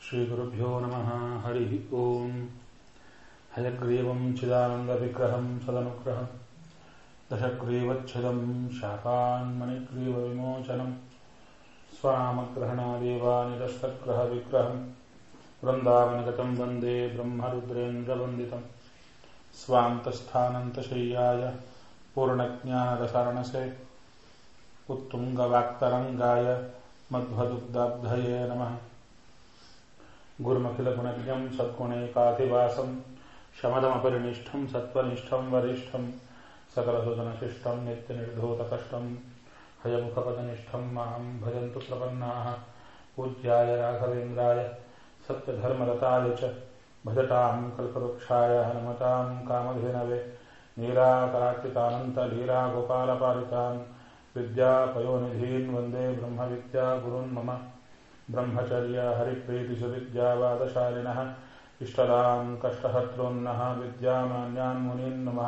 श्रीगुरुभ्यो नमः हरिः ओम् हयग्रीवम् चिदानन्दविग्रहम् सदनुग्रहम् दशग्रीवच्छिदम् शापान्मणिग्रीवविमोचनम् स्वामग्रहणादेवानिदस्तग्रहविग्रहम् वृन्दावनगतम् वन्दे ब्रह्मरुद्रेन्द्रवन्दितम् स्वान्तस्थानन्तशय्याय पूर्णज्ञानरसरणसे उत्तुङ्गवाक्तरङ्गाय मध्वदुग्धाब्धये नमः गुरुमखिलगुणज्ञम् सद्गुणैकाधिवासम् शमदमपरिनिष्ठम् सत्त्वनिष्ठम् वरिष्ठम् सकलसुदनशिष्टम् नित्यनिर्धूतकष्टम् हयमुखपदनिष्ठम् माम् भजन्तु प्रपन्नाः पूज्याय राघवेन्द्राय सत्यधर्मरताय च भजताम् कल्पवृक्षाय हनुमताम् कामधेनवे नीराकरार्चितानन्तलीलागोपालपालितान् विद्यापयोनिधीन् वन्दे ब्रह्मविद्यागुरुन् मम ब्रह्मचर्य हरिप्रीतिसुविद्यावादशालिनः इष्टदाम् कष्टहर्तॄन्नः विद्यामान्यान् मुनीन् नमः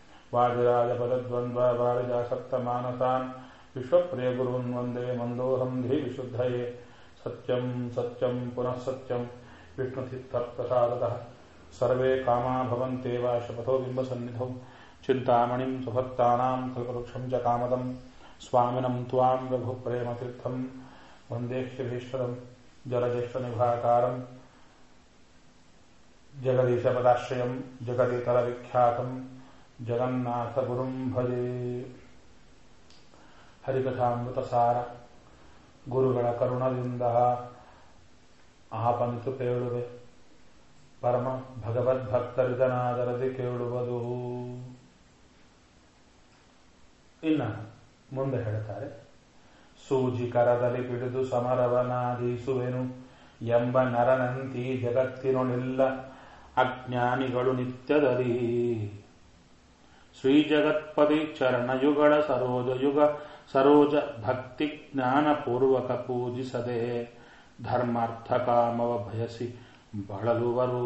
वादिराजपदद्वन्द्ववारिजासक्तमानसान् विश्वप्रियगुरून् वन्दे मन्दोऽहम् धीविशुद्धये सत्यम् सत्यम् पुनः सत्यम् विष्णुतीर्थप्रसादतः सर्वे कामा भवन्त्येव शपथो बिम्बसन्निधौ चिन्तामणिम् सुभक्तानाम् कल्पवृक्षम् च कामदम् स्वामिनम् त्वाम् रघुप्रेमतीर्थम् वन्देह्यभीष्टदम् जलज्येष्ठनिभाकारम् जगदीशपदाश्रयम् जगदितरविख्यातम् जगन्नाथगुरुम् भजे ಹರಿಕಥಾಮೃತಸಾರ ಗುರುಗಳ ಕರುಣದಿಂದ ಆಪನಿತು ಕೇಳುವೆ ಪರಮ ಭಗವದ್ಭಕ್ತರಿದನಾದರದಿ ಕೇಳುವುದು ಇನ್ನ ಮುಂದೆ ಹೇಳ್ತಾರೆ ಸೂಜಿ ಕರದಲ್ಲಿ ಪಿಡಿದು ಸಮರವನಾದೀಸುವೆನು ಎಂಬ ನರನಂತಿ ಜಗತ್ತಿನೊಳಿಲ್ಲ ಅಜ್ಞಾನಿಗಳು ನಿತ್ಯದಲ್ಲಿ ಶ್ರೀ ಜಗತ್ಪದಿ ಚರಣಯುಗಳ ಸರೋಜ ಯುಗ ಸರೋಜ ಭಕ್ತಿ ಜ್ಞಾನ ಪೂರ್ವಕ ಪೂಜಿಸದೆ ಧರ್ಮಾರ್ಥ ಕಾಮವ ಭಯಸಿ ಬಳಲುವರು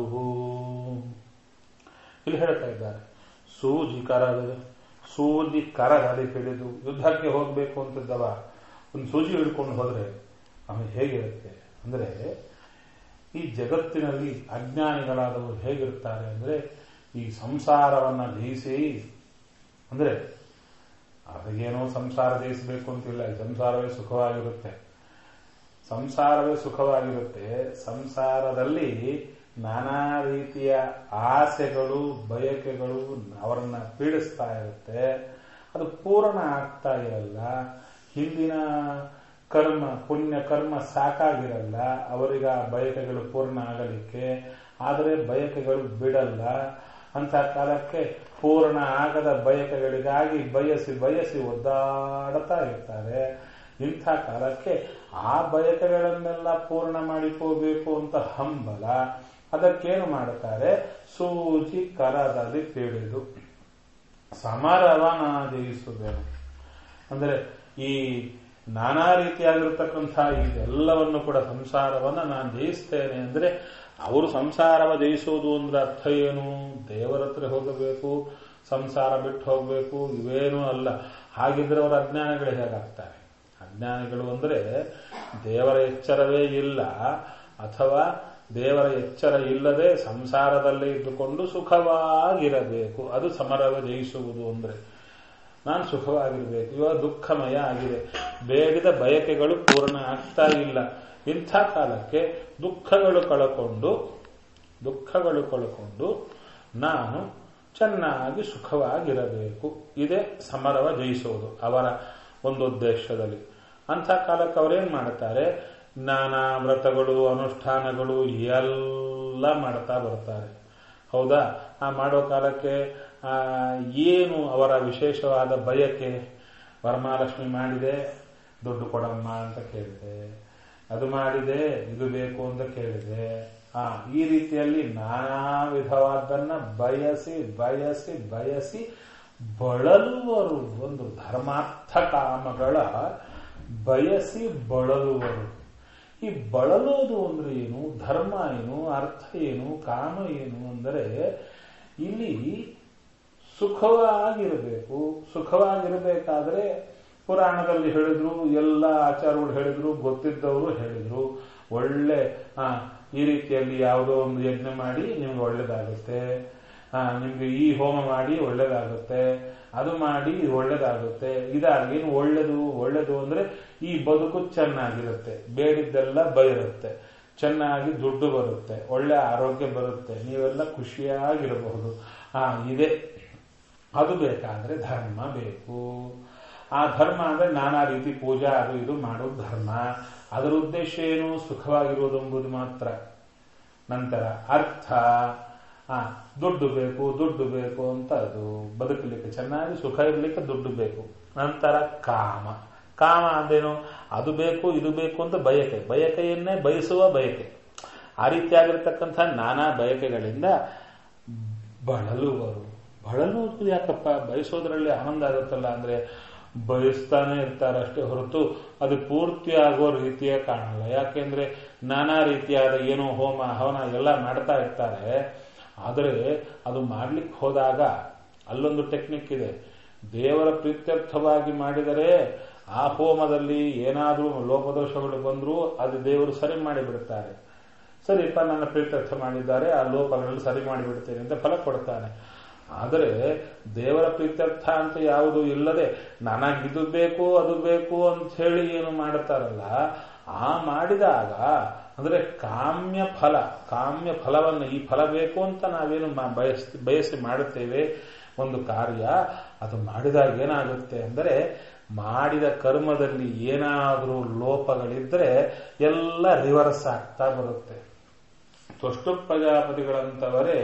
ಇಲ್ಲಿ ಹೇಳ್ತಾ ಇದ್ದಾರೆ ಸೂಜಿ ಕರದ ಸೂಜಿ ಕರದಲ್ಲಿ ಹಿಡಿದು ಯುದ್ಧಕ್ಕೆ ಹೋಗಬೇಕು ಅಂತಿದ್ದವ ಒಂದು ಸೂಜಿ ಹಿಡ್ಕೊಂಡು ಹೋದ್ರೆ ಆಮೇಲೆ ಹೇಗಿರುತ್ತೆ ಅಂದ್ರೆ ಈ ಜಗತ್ತಿನಲ್ಲಿ ಅಜ್ಞಾನಿಗಳಾದವರು ಹೇಗಿರ್ತಾರೆ ಅಂದ್ರೆ ಈ ಸಂಸಾರವನ್ನ ಜಯಿಸಿ ಅಂದ್ರೆ ಅವರಿಗೇನೋ ಸಂಸಾರ ಜಯಿಸಬೇಕು ಅಂತಿಲ್ಲ ಈ ಸಂಸಾರವೇ ಸುಖವಾಗಿರುತ್ತೆ ಸಂಸಾರವೇ ಸುಖವಾಗಿರುತ್ತೆ ಸಂಸಾರದಲ್ಲಿ ನಾನಾ ರೀತಿಯ ಆಸೆಗಳು ಬಯಕೆಗಳು ಅವರನ್ನ ಪೀಡಿಸ್ತಾ ಇರುತ್ತೆ ಅದು ಪೂರ್ಣ ಆಗ್ತಾ ಇರಲ್ಲ ಹಿಂದಿನ ಕರ್ಮ ಪುಣ್ಯ ಕರ್ಮ ಸಾಕಾಗಿರಲ್ಲ ಅವರಿಗೆ ಆ ಬಯಕೆಗಳು ಪೂರ್ಣ ಆಗಲಿಕ್ಕೆ ಆದರೆ ಬಯಕೆಗಳು ಬಿಡಲ್ಲ ಅಂತ ಕಾಲಕ್ಕೆ ಪೂರ್ಣ ಆಗದ ಬಯಕೆಗಳಿಗಾಗಿ ಬಯಸಿ ಬಯಸಿ ಒದ್ದಾಡುತ್ತಾ ಇರ್ತಾರೆ ಇಂಥ ಕಾಲಕ್ಕೆ ಆ ಬಯಕೆಗಳನ್ನೆಲ್ಲ ಪೂರ್ಣ ಮಾಡಿಕೋಬೇಕು ಅಂತ ಹಂಬಲ ಅದಕ್ಕೇನು ಮಾಡುತ್ತಾರೆ ಸೂಜಿ ಕರದಲ್ಲಿ ಪೀಡಿದು ಸಮರವನಾದೇಯಿಸುವೆನು ಅಂದರೆ ಈ ನಾನಾ ರೀತಿಯಾಗಿರ್ತಕ್ಕಂಥ ಇದೆಲ್ಲವನ್ನು ಕೂಡ ಸಂಸಾರವನ್ನ ನಾನು ಜಯಿಸ್ತೇನೆ ಅಂದ್ರೆ ಅವರು ಸಂಸಾರವ ಜಯಿಸುವುದು ಅಂದ್ರೆ ಅರ್ಥ ಏನು ದೇವರ ಹತ್ರ ಹೋಗಬೇಕು ಸಂಸಾರ ಬಿಟ್ಟು ಹೋಗಬೇಕು ಇವೇನೂ ಅಲ್ಲ ಹಾಗಿದ್ರೆ ಅವರ ಅಜ್ಞಾನಿಗಳು ಹೇಗಾಗ್ತಾರೆ ಅಜ್ಞಾನಿಗಳು ಅಂದ್ರೆ ದೇವರ ಎಚ್ಚರವೇ ಇಲ್ಲ ಅಥವಾ ದೇವರ ಎಚ್ಚರ ಇಲ್ಲದೆ ಸಂಸಾರದಲ್ಲೇ ಇದ್ದುಕೊಂಡು ಸುಖವಾಗಿರಬೇಕು ಅದು ಸಮರವ ಜಯಿಸುವುದು ಅಂದ್ರೆ ನಾನು ಸುಖವಾಗಿರ್ಬೇಕು ಇವಾಗ ದುಃಖಮಯ ಆಗಿದೆ ಬೇಡಿದ ಬಯಕೆಗಳು ಪೂರ್ಣ ಆಗ್ತಾ ಇಲ್ಲ ಇಂಥ ಕಾಲಕ್ಕೆ ದುಃಖಗಳು ಕಳಕೊಂಡು ದುಃಖಗಳು ಕಳ್ಕೊಂಡು ನಾನು ಚೆನ್ನಾಗಿ ಸುಖವಾಗಿರಬೇಕು ಇದೇ ಸಮರವ ಜಯಿಸುವುದು ಅವರ ಒಂದು ಉದ್ದೇಶದಲ್ಲಿ ಅಂಥ ಕಾಲಕ್ಕೆ ಅವರೇನ್ ಮಾಡ್ತಾರೆ ನಾನಾ ವ್ರತಗಳು ಅನುಷ್ಠಾನಗಳು ಎಲ್ಲ ಮಾಡ್ತಾ ಬರ್ತಾರೆ ಹೌದಾ ಆ ಮಾಡೋ ಕಾಲಕ್ಕೆ ಏನು ಅವರ ವಿಶೇಷವಾದ ಬಯಕೆ ವರಮಹಾಲಕ್ಷ್ಮಿ ಮಾಡಿದೆ ದುಡ್ಡು ಕೊಡಮ್ಮ ಅಂತ ಕೇಳಿದೆ ಅದು ಮಾಡಿದೆ ಇದು ಬೇಕು ಅಂತ ಕೇಳಿದೆ ಆ ಈ ರೀತಿಯಲ್ಲಿ ನಾನಾ ವಿಧವಾದನ್ನ ಬಯಸಿ ಬಯಸಿ ಬಯಸಿ ಬಳಲುವರು ಒಂದು ಧರ್ಮಾರ್ಥ ಕಾಮಗಳ ಬಯಸಿ ಬಳಲುವರು ಈ ಬಳಲೋದು ಅಂದ್ರೆ ಏನು ಧರ್ಮ ಏನು ಅರ್ಥ ಏನು ಕಾಮ ಏನು ಅಂದರೆ ಇಲ್ಲಿ ಸುಖವಾಗಿರಬೇಕು ಸುಖವಾಗಿರಬೇಕಾದ್ರೆ ಪುರಾಣದಲ್ಲಿ ಹೇಳಿದ್ರು ಎಲ್ಲ ಆಚಾರಗಳು ಹೇಳಿದ್ರು ಗೊತ್ತಿದ್ದವರು ಹೇಳಿದ್ರು ಒಳ್ಳೆ ಆ ಈ ರೀತಿಯಲ್ಲಿ ಯಾವುದೋ ಒಂದು ಯಜ್ಞ ಮಾಡಿ ನಿಮ್ಗೆ ಒಳ್ಳೇದಾಗುತ್ತೆ ಆ, ನಿಮ್ಗೆ ಈ ಹೋಮ ಮಾಡಿ ಒಳ್ಳೇದಾಗುತ್ತೆ ಅದು ಮಾಡಿ ಒಳ್ಳೇದಾಗುತ್ತೆ ಇದಾಗಿ ಏನು ಒಳ್ಳೇದು ಒಳ್ಳೇದು ಅಂದ್ರೆ ಈ ಬದುಕು ಚೆನ್ನಾಗಿರುತ್ತೆ ಬೇಡಿದ್ದೆಲ್ಲ ಬೈರುತ್ತೆ ಚೆನ್ನಾಗಿ ದುಡ್ಡು ಬರುತ್ತೆ ಒಳ್ಳೆ ಆರೋಗ್ಯ ಬರುತ್ತೆ ನೀವೆಲ್ಲ ಖುಷಿಯಾಗಿರಬಹುದು ಆ ಇದೆ ಅದು ಬೇಕಾದ್ರೆ ಧರ್ಮ ಬೇಕು ಆ ಧರ್ಮ ಅಂದ್ರೆ ನಾನಾ ರೀತಿ ಪೂಜಾ ಅದು ಇದು ಮಾಡೋದು ಧರ್ಮ ಅದರ ಉದ್ದೇಶ ಏನು ಸುಖವಾಗಿರುವುದು ಎಂಬುದು ಮಾತ್ರ ನಂತರ ಅರ್ಥ ಆ ದುಡ್ಡು ಬೇಕು ದುಡ್ಡು ಬೇಕು ಅಂತ ಅದು ಬದುಕಲಿಕ್ಕೆ ಚೆನ್ನಾಗಿ ಸುಖ ಇರಲಿಕ್ಕೆ ದುಡ್ಡು ಬೇಕು ನಂತರ ಕಾಮ ಕಾಮ ಅಂದೇನು ಅದು ಬೇಕು ಇದು ಬೇಕು ಅಂತ ಬಯಕೆ ಬಯಕೆಯನ್ನೇ ಬಯಸುವ ಬಯಕೆ ಆ ರೀತಿಯಾಗಿರ್ತಕ್ಕಂಥ ನಾನಾ ಬಯಕೆಗಳಿಂದ ಬಳಲುವರು ಬಳಲುವುದು ಯಾಕಪ್ಪ ಬಯಸೋದ್ರಲ್ಲಿ ಆನಂದ ಆಗುತ್ತಲ್ಲ ಅಂದ್ರೆ ಬಯಸ್ತಾನೆ ಇರ್ತಾರೆ ಅಷ್ಟೇ ಹೊರತು ಅದು ಪೂರ್ತಿ ಆಗೋ ರೀತಿಯೇ ಕಾಣಲ್ಲ ಯಾಕೆಂದ್ರೆ ನಾನಾ ರೀತಿಯಾದ ಏನೋ ಹೋಮ ಹವನ ಎಲ್ಲ ಮಾಡ್ತಾ ಇರ್ತಾರೆ ಆದರೆ ಅದು ಮಾಡ್ಲಿಕ್ಕೆ ಹೋದಾಗ ಅಲ್ಲೊಂದು ಟೆಕ್ನಿಕ್ ಇದೆ ದೇವರ ಪ್ರೀತ್ಯರ್ಥವಾಗಿ ಮಾಡಿದರೆ ಆ ಹೋಮದಲ್ಲಿ ಏನಾದರೂ ಲೋಪದೋಷಗಳು ಬಂದರೂ ಅದು ದೇವರು ಸರಿ ಮಾಡಿಬಿಡ್ತಾರೆ ಸರಿಪ್ಪ ನನ್ನ ಪ್ರೀತ್ಯರ್ಥ ಮಾಡಿದ್ದಾರೆ ಆ ಲೋಪಗಳನ್ನು ಸರಿ ಮಾಡಿಬಿಡ್ತೇನೆ ಅಂತ ಫಲ ಕೊಡ್ತಾನೆ ಆದರೆ ದೇವರ ಪ್ರೀತ್ಯರ್ಥ ಅಂತ ಯಾವುದು ಇಲ್ಲದೆ ನನಗಿದು ಬೇಕು ಅದು ಬೇಕು ಅಂತ ಹೇಳಿ ಏನು ಮಾಡುತ್ತಾರಲ್ಲ ಆ ಮಾಡಿದಾಗ ಅಂದ್ರೆ ಕಾಮ್ಯ ಫಲ ಕಾಮ್ಯ ಫಲವನ್ನು ಈ ಫಲ ಬೇಕು ಅಂತ ನಾವೇನು ಮ- ಬಯಸ್ ಬಯಸಿ ಮಾಡುತ್ತೇವೆ ಒಂದು ಕಾರ್ಯ ಅದು ಮಾಡಿದಾಗ ಏನಾಗುತ್ತೆ ಅಂದರೆ ಮಾಡಿದ ಕರ್ಮದಲ್ಲಿ ಏನಾದರೂ ಲೋಪಗಳಿದ್ರೆ ಎಲ್ಲ ರಿವರ್ಸ್ ಆಗ್ತಾ ಬರುತ್ತೆ ತ್ವಷ್ಟು ಪ್ರಜಾಪತಿಗಳಂತವರೇ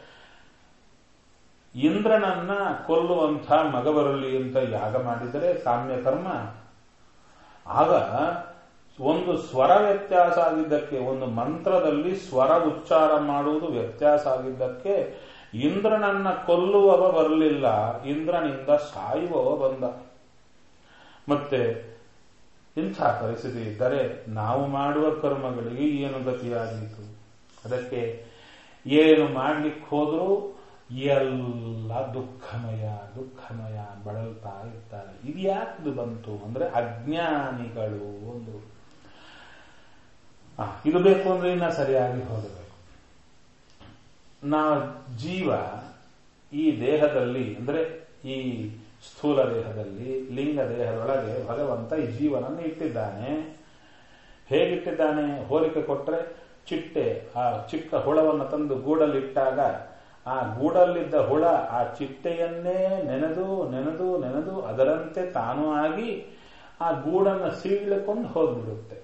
ಇಂದ್ರನನ್ನ ಕೊಲ್ಲುವಂಥ ಮಗ ಬರಲಿ ಅಂತ ಯಾಗ ಮಾಡಿದರೆ ಕಾಮ್ಯ ಕರ್ಮ ಆಗ ಒಂದು ಸ್ವರ ವ್ಯತ್ಯಾಸ ಆಗಿದ್ದಕ್ಕೆ ಒಂದು ಮಂತ್ರದಲ್ಲಿ ಸ್ವರ ಉಚ್ಚಾರ ಮಾಡುವುದು ವ್ಯತ್ಯಾಸ ಆಗಿದ್ದಕ್ಕೆ ಇಂದ್ರನನ್ನ ಕೊಲ್ಲುವವ ಬರಲಿಲ್ಲ ಇಂದ್ರನಿಂದ ಸಾಯುವವ ಬಂದ ಮತ್ತೆ ಇಂಥ ಪರಿಸ್ಥಿತಿ ಇದ್ದರೆ ನಾವು ಮಾಡುವ ಕರ್ಮಗಳಿಗೆ ಏನು ಗತಿಯಾದೀತು ಅದಕ್ಕೆ ಏನು ಮಾಡ್ಲಿಕ್ಕೆ ಹೋದರೂ ಎಲ್ಲ ದುಃಖಮಯ ದುಃಖಮಯ ಬಳಲ್ತಾ ಇರ್ತಾರೆ ಇದು ಯಾಕದು ಬಂತು ಅಂದ್ರೆ ಅಜ್ಞಾನಿಗಳು ಒಂದು ಆ, ಇದು ಬೇಕು ಅಂದ್ರೆ ಇನ್ನ ಸರಿಯಾಗಿ ಹೋಗಬೇಕು ನಾವು ಜೀವ ಈ ದೇಹದಲ್ಲಿ ಅಂದ್ರೆ ಈ ಸ್ಥೂಲ ದೇಹದಲ್ಲಿ ಲಿಂಗ ದೇಹದೊಳಗೆ ಭಗವಂತ ಈ ಜೀವನನ್ನು ಇಟ್ಟಿದ್ದಾನೆ ಹೇಗಿಟ್ಟಿದ್ದಾನೆ ಹೋಲಿಕೆ ಕೊಟ್ರೆ ಚಿಟ್ಟೆ ಆ ಚಿಕ್ಕ ಹುಳವನ್ನು ತಂದು ಗೂಡಲ್ಲಿಟ್ಟಾಗ ಆ ಗೂಡಲ್ಲಿದ್ದ ಹುಳ ಆ ಚಿಟ್ಟೆಯನ್ನೇ ನೆನೆದು ನೆನೆದು ನೆನೆದು ಅದರಂತೆ ತಾನೂ ಆಗಿ ಆ ಗೂಡನ್ನು ಸೀಳಿಕೊಂಡು ಹೋಗ್ಬಿಡುತ್ತೆ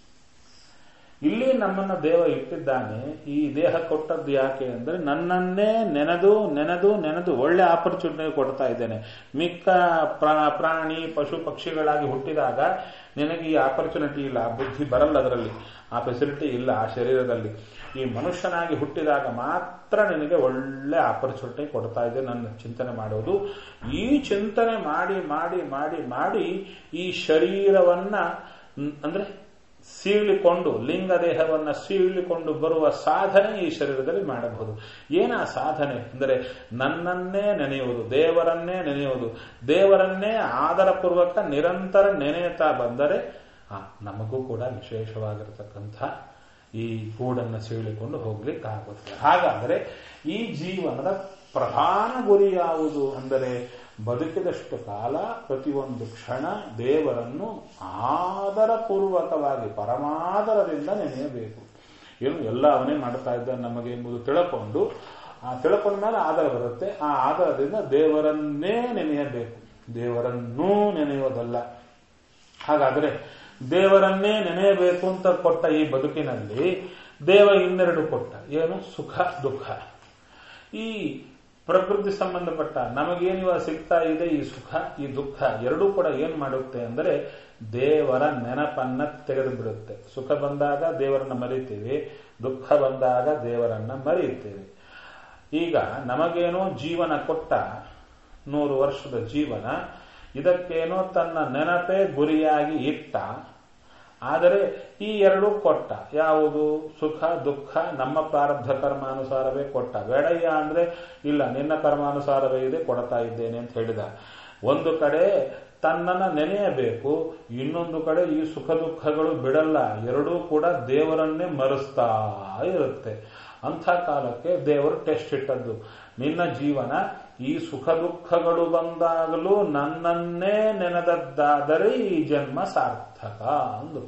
ಇಲ್ಲಿ ನಮ್ಮನ್ನ ದೇವ ಇಟ್ಟಿದ್ದಾನೆ ಈ ದೇಹ ಕೊಟ್ಟದ್ದು ಯಾಕೆ ಅಂದ್ರೆ ನನ್ನನ್ನೇ ನೆನೆದು ನೆನೆದು ನೆನೆದು ಒಳ್ಳೆ ಆಪರ್ಚುನಿಟಿ ಕೊಡ್ತಾ ಇದ್ದೇನೆ ಮಿಕ್ಕ ಪ್ರಾ- ಪ್ರಾಣಿ ಪಶು ಪಕ್ಷಿಗಳಾಗಿ ಹುಟ್ಟಿದಾಗ ನಿನಗೆ ಈ ಆಪರ್ಚುನಿಟಿ ಇಲ್ಲ ಆ ಬುದ್ಧಿ ಬರಲ್ಲ ಅದರಲ್ಲಿ ಆ ಫೆಸಿಲಿಟಿ ಇಲ್ಲ ಆ ಶರೀರದಲ್ಲಿ ಈ ಮನುಷ್ಯನಾಗಿ ಹುಟ್ಟಿದಾಗ ಮಾತ್ರ ನಿನಗೆ ಒಳ್ಳೆ ಆಪರ್ಚುನಿಟಿ ಕೊಡ್ತಾ ಇದೆ ನನ್ನ ಚಿಂತನೆ ಮಾಡೋದು ಈ ಚಿಂತನೆ ಮಾಡಿ ಮಾಡಿ ಮಾಡಿ ಮಾಡಿ ಈ ಶರೀರವನ್ನ ನ್- ಅಂದ್ರೆ ಸೀಳಿಕೊಂಡು ಲಿಂಗ ದೇಹವನ್ನ ಸೀಳಿಕೊಂಡು ಬರುವ ಸಾಧನೆ ಈ ಶರೀರದಲ್ಲಿ ಮಾಡಬಹುದು ಏನ ಸಾಧನೆ ಅಂದರೆ ನನ್ನನ್ನೇ ನೆನೆಯುವುದು ದೇವರನ್ನೇ ನೆನೆಯುವುದು ದೇವರನ್ನೇ ಆದರಪೂರ್ವಕ ನಿರಂತರ ನೆನೆಯುತ್ತಾ ಬಂದರೆ ಆ, ನಮಗೂ ಕೂಡ ವಿಶೇಷವಾಗಿರತಕ್ಕಂಥ ಈ ಗೂಡನ್ನು ಸೀಳಿಕೊಂಡು ಹೋಗ್ಲಿಕ್ಕಾಗುತ್ತೆ ಹಾಗಾದರೆ ಈ ಜೀವನದ ಪ್ರಧಾನ ಗುರಿ ಯಾವುದು ಅಂದರೆ ಬದುಕಿದಷ್ಟು ಕಾಲ ಪ್ರತಿಯೊಂದು ಕ್ಷಣ ದೇವರನ್ನು ಆದರಪೂರ್ವಕವಾಗಿ ಪರಮಾದರದಿಂದ ನೆನೆಯಬೇಕು ಏನು ಎಲ್ಲ ಅವನೇ ಮಾಡ್ತಾ ಇದ್ದಾನೆ ನಮಗೆ ಎಂಬುದು ತಿಳ್ಕೊಂಡು ಆ ತಿಳ್ಕೊಂಡ ಮೇಲೆ ಆದರ ಬರುತ್ತೆ ಆ ಆದರದಿಂದ ದೇವರನ್ನೇ ನೆನೆಯಬೇಕು ದೇವರನ್ನೂ ನೆನೆಯೋದಲ್ಲ ಹಾಗಾದರೆ ದೇವರನ್ನೇ ನೆನೆಯಬೇಕು ಅಂತ ಕೊಟ್ಟ ಈ ಬದುಕಿನಲ್ಲಿ ದೇವ ಇನ್ನೆರಡು ಕೊಟ್ಟ ಏನು ಸುಖ ದುಃಖ ಈ ಪ್ರಕೃತಿ ಸಂಬಂಧಪಟ್ಟ ನಮಗೇನಿವ ಸಿಗ್ತಾ ಇದೆ ಈ ಸುಖ ಈ ದುಃಖ ಎರಡೂ ಕೂಡ ಏನ್ ಮಾಡುತ್ತೆ ಅಂದರೆ ದೇವರ ನೆನಪನ್ನ ತೆಗೆದು ಬಿಡುತ್ತೆ ಸುಖ ಬಂದಾಗ ದೇವರನ್ನ ಮರಿತೀವಿ ದುಃಖ ಬಂದಾಗ ದೇವರನ್ನ ಮರೆಯುತ್ತೇವೆ ಈಗ ನಮಗೇನೋ ಜೀವನ ಕೊಟ್ಟ ನೂರು ವರ್ಷದ ಜೀವನ ಇದಕ್ಕೇನೋ ತನ್ನ ನೆನಪೇ ಗುರಿಯಾಗಿ ಇಟ್ಟ ಆದರೆ ಈ ಎರಡು ಕೊಟ್ಟ ಯಾವುದು ಸುಖ ದುಃಖ ನಮ್ಮ ಪ್ರಾರಬ್ಧ ಕರ್ಮಾನುಸಾರವೇ ಕೊಟ್ಟ ಬೇಡಯ್ಯ ಅಂದ್ರೆ ಇಲ್ಲ ನಿನ್ನ ಕರ್ಮಾನುಸಾರವೇ ಇದೆ ಕೊಡ್ತಾ ಇದ್ದೇನೆ ಅಂತ ಹೇಳಿದ ಒಂದು ಕಡೆ ತನ್ನನ್ನ ನೆನೆಯಬೇಕು ಇನ್ನೊಂದು ಕಡೆ ಈ ಸುಖ ದುಃಖಗಳು ಬಿಡಲ್ಲ ಎರಡೂ ಕೂಡ ದೇವರನ್ನೇ ಮರೆಸ್ತಾ ಇರುತ್ತೆ ಅಂಥ ಕಾಲಕ್ಕೆ ದೇವರು ಟೆಸ್ಟ್ ಇಟ್ಟದ್ದು ನಿನ್ನ ಜೀವನ ಈ ಸುಖ ದುಃಖಗಳು ಬಂದಾಗಲೂ ನನ್ನನ್ನೇ ನೆನೆದದ್ದಾದರೆ ಈ ಜನ್ಮ ಸಾರ್ಥಕ ಅಂದರು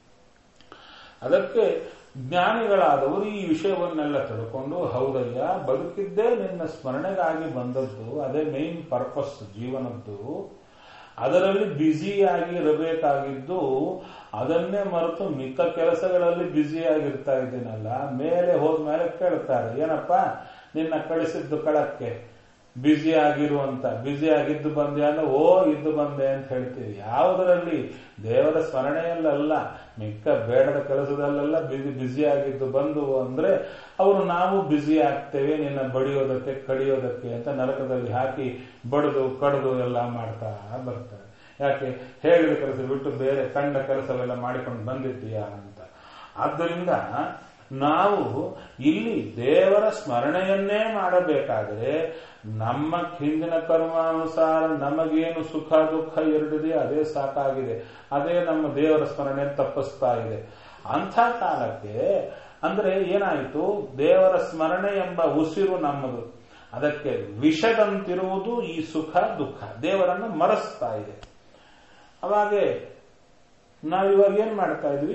ಅದಕ್ಕೆ ಜ್ಞಾನಿಗಳಾದವರು ಈ ವಿಷಯವನ್ನೆಲ್ಲ ತಿಳ್ಕೊಂಡು ಹೌದಯ್ಯ ಬದುಕಿದ್ದೇ ನಿನ್ನ ಸ್ಮರಣೆಗಾಗಿ ಬಂದದ್ದು ಅದೇ ಮೇನ್ ಪರ್ಪಸ್ ಜೀವನದ್ದು ಅದರಲ್ಲಿ ಬ್ಯುಸಿಯಾಗಿ ಇರಬೇಕಾಗಿದ್ದು ಅದನ್ನೇ ಮರೆತು ಮಿಕ್ಕ ಕೆಲಸಗಳಲ್ಲಿ ಬ್ಯುಸಿಯಾಗಿರ್ತಾ ಇದ್ದೀನಲ್ಲ ಮೇಲೆ ಹೋದ್ಮೇಲೆ ಕೇಳ್ತಾರೆ ಏನಪ್ಪ ನಿನ್ನ ಕಳಿಸಿದ್ದು ಕಳಕ್ಕೆ ಬ್ಯುಸಿ ಆಗಿರುವಂತ ಬ್ಯುಸಿ ಆಗಿದ್ದು ಬಂದೆ ಅಂದ್ರೆ ಓ ಇದ್ದು ಬಂದೆ ಅಂತ ಹೇಳ್ತೀವಿ ಯಾವುದರಲ್ಲಿ ದೇವರ ಸ್ಮರಣೆಯಲ್ಲ ಮಿಕ್ಕ ಬೇಡದ ಕೆಲಸದಲ್ಲೆಲ್ಲ ಬಿಸಿ ಬ್ಯುಸಿ ಆಗಿದ್ದು ಬಂದು ಅಂದ್ರೆ ಅವರು ನಾವು ಬ್ಯುಸಿ ಆಗ್ತೇವೆ ನಿನ್ನ ಬಡಿಯೋದಕ್ಕೆ ಕಡಿಯೋದಕ್ಕೆ ಅಂತ ನರಕದಲ್ಲಿ ಹಾಕಿ ಬಡಿದು ಕಡಿದು ಎಲ್ಲ ಮಾಡ್ತಾ ಬರ್ತಾರೆ ಯಾಕೆ ಹೇಳಿದ ಕೆಲಸ ಬಿಟ್ಟು ಬೇರೆ ಕಂಡ ಕೆಲಸವೆಲ್ಲ ಮಾಡಿಕೊಂಡು ಬಂದಿದ್ದೀಯಾ ಅಂತ ಆದ್ದರಿಂದ ನಾವು ಇಲ್ಲಿ ದೇವರ ಸ್ಮರಣೆಯನ್ನೇ ಮಾಡಬೇಕಾದರೆ ನಮ್ಮ ಹಿಂದಿನ ಕರ್ಮಾನುಸಾರ ನಮಗೇನು ಸುಖ ದುಃಖ ಎರಡಿದೆ ಅದೇ ಸಾಕಾಗಿದೆ ಅದೇ ನಮ್ಮ ದೇವರ ಸ್ಮರಣೆ ತಪ್ಪಿಸ್ತಾ ಇದೆ ಅಂಥ ಕಾಲಕ್ಕೆ ಅಂದ್ರೆ ಏನಾಯಿತು ದೇವರ ಸ್ಮರಣೆ ಎಂಬ ಉಸಿರು ನಮ್ಮದು ಅದಕ್ಕೆ ವಿಷದಂತಿರುವುದು ಈ ಸುಖ ದುಃಖ ದೇವರನ್ನು ಮರೆಸ್ತಾ ಇದೆ ಅವಾಗೆ ನಾವಿವಾಗ ಏನ್ ಮಾಡ್ತಾ ಇದ್ವಿ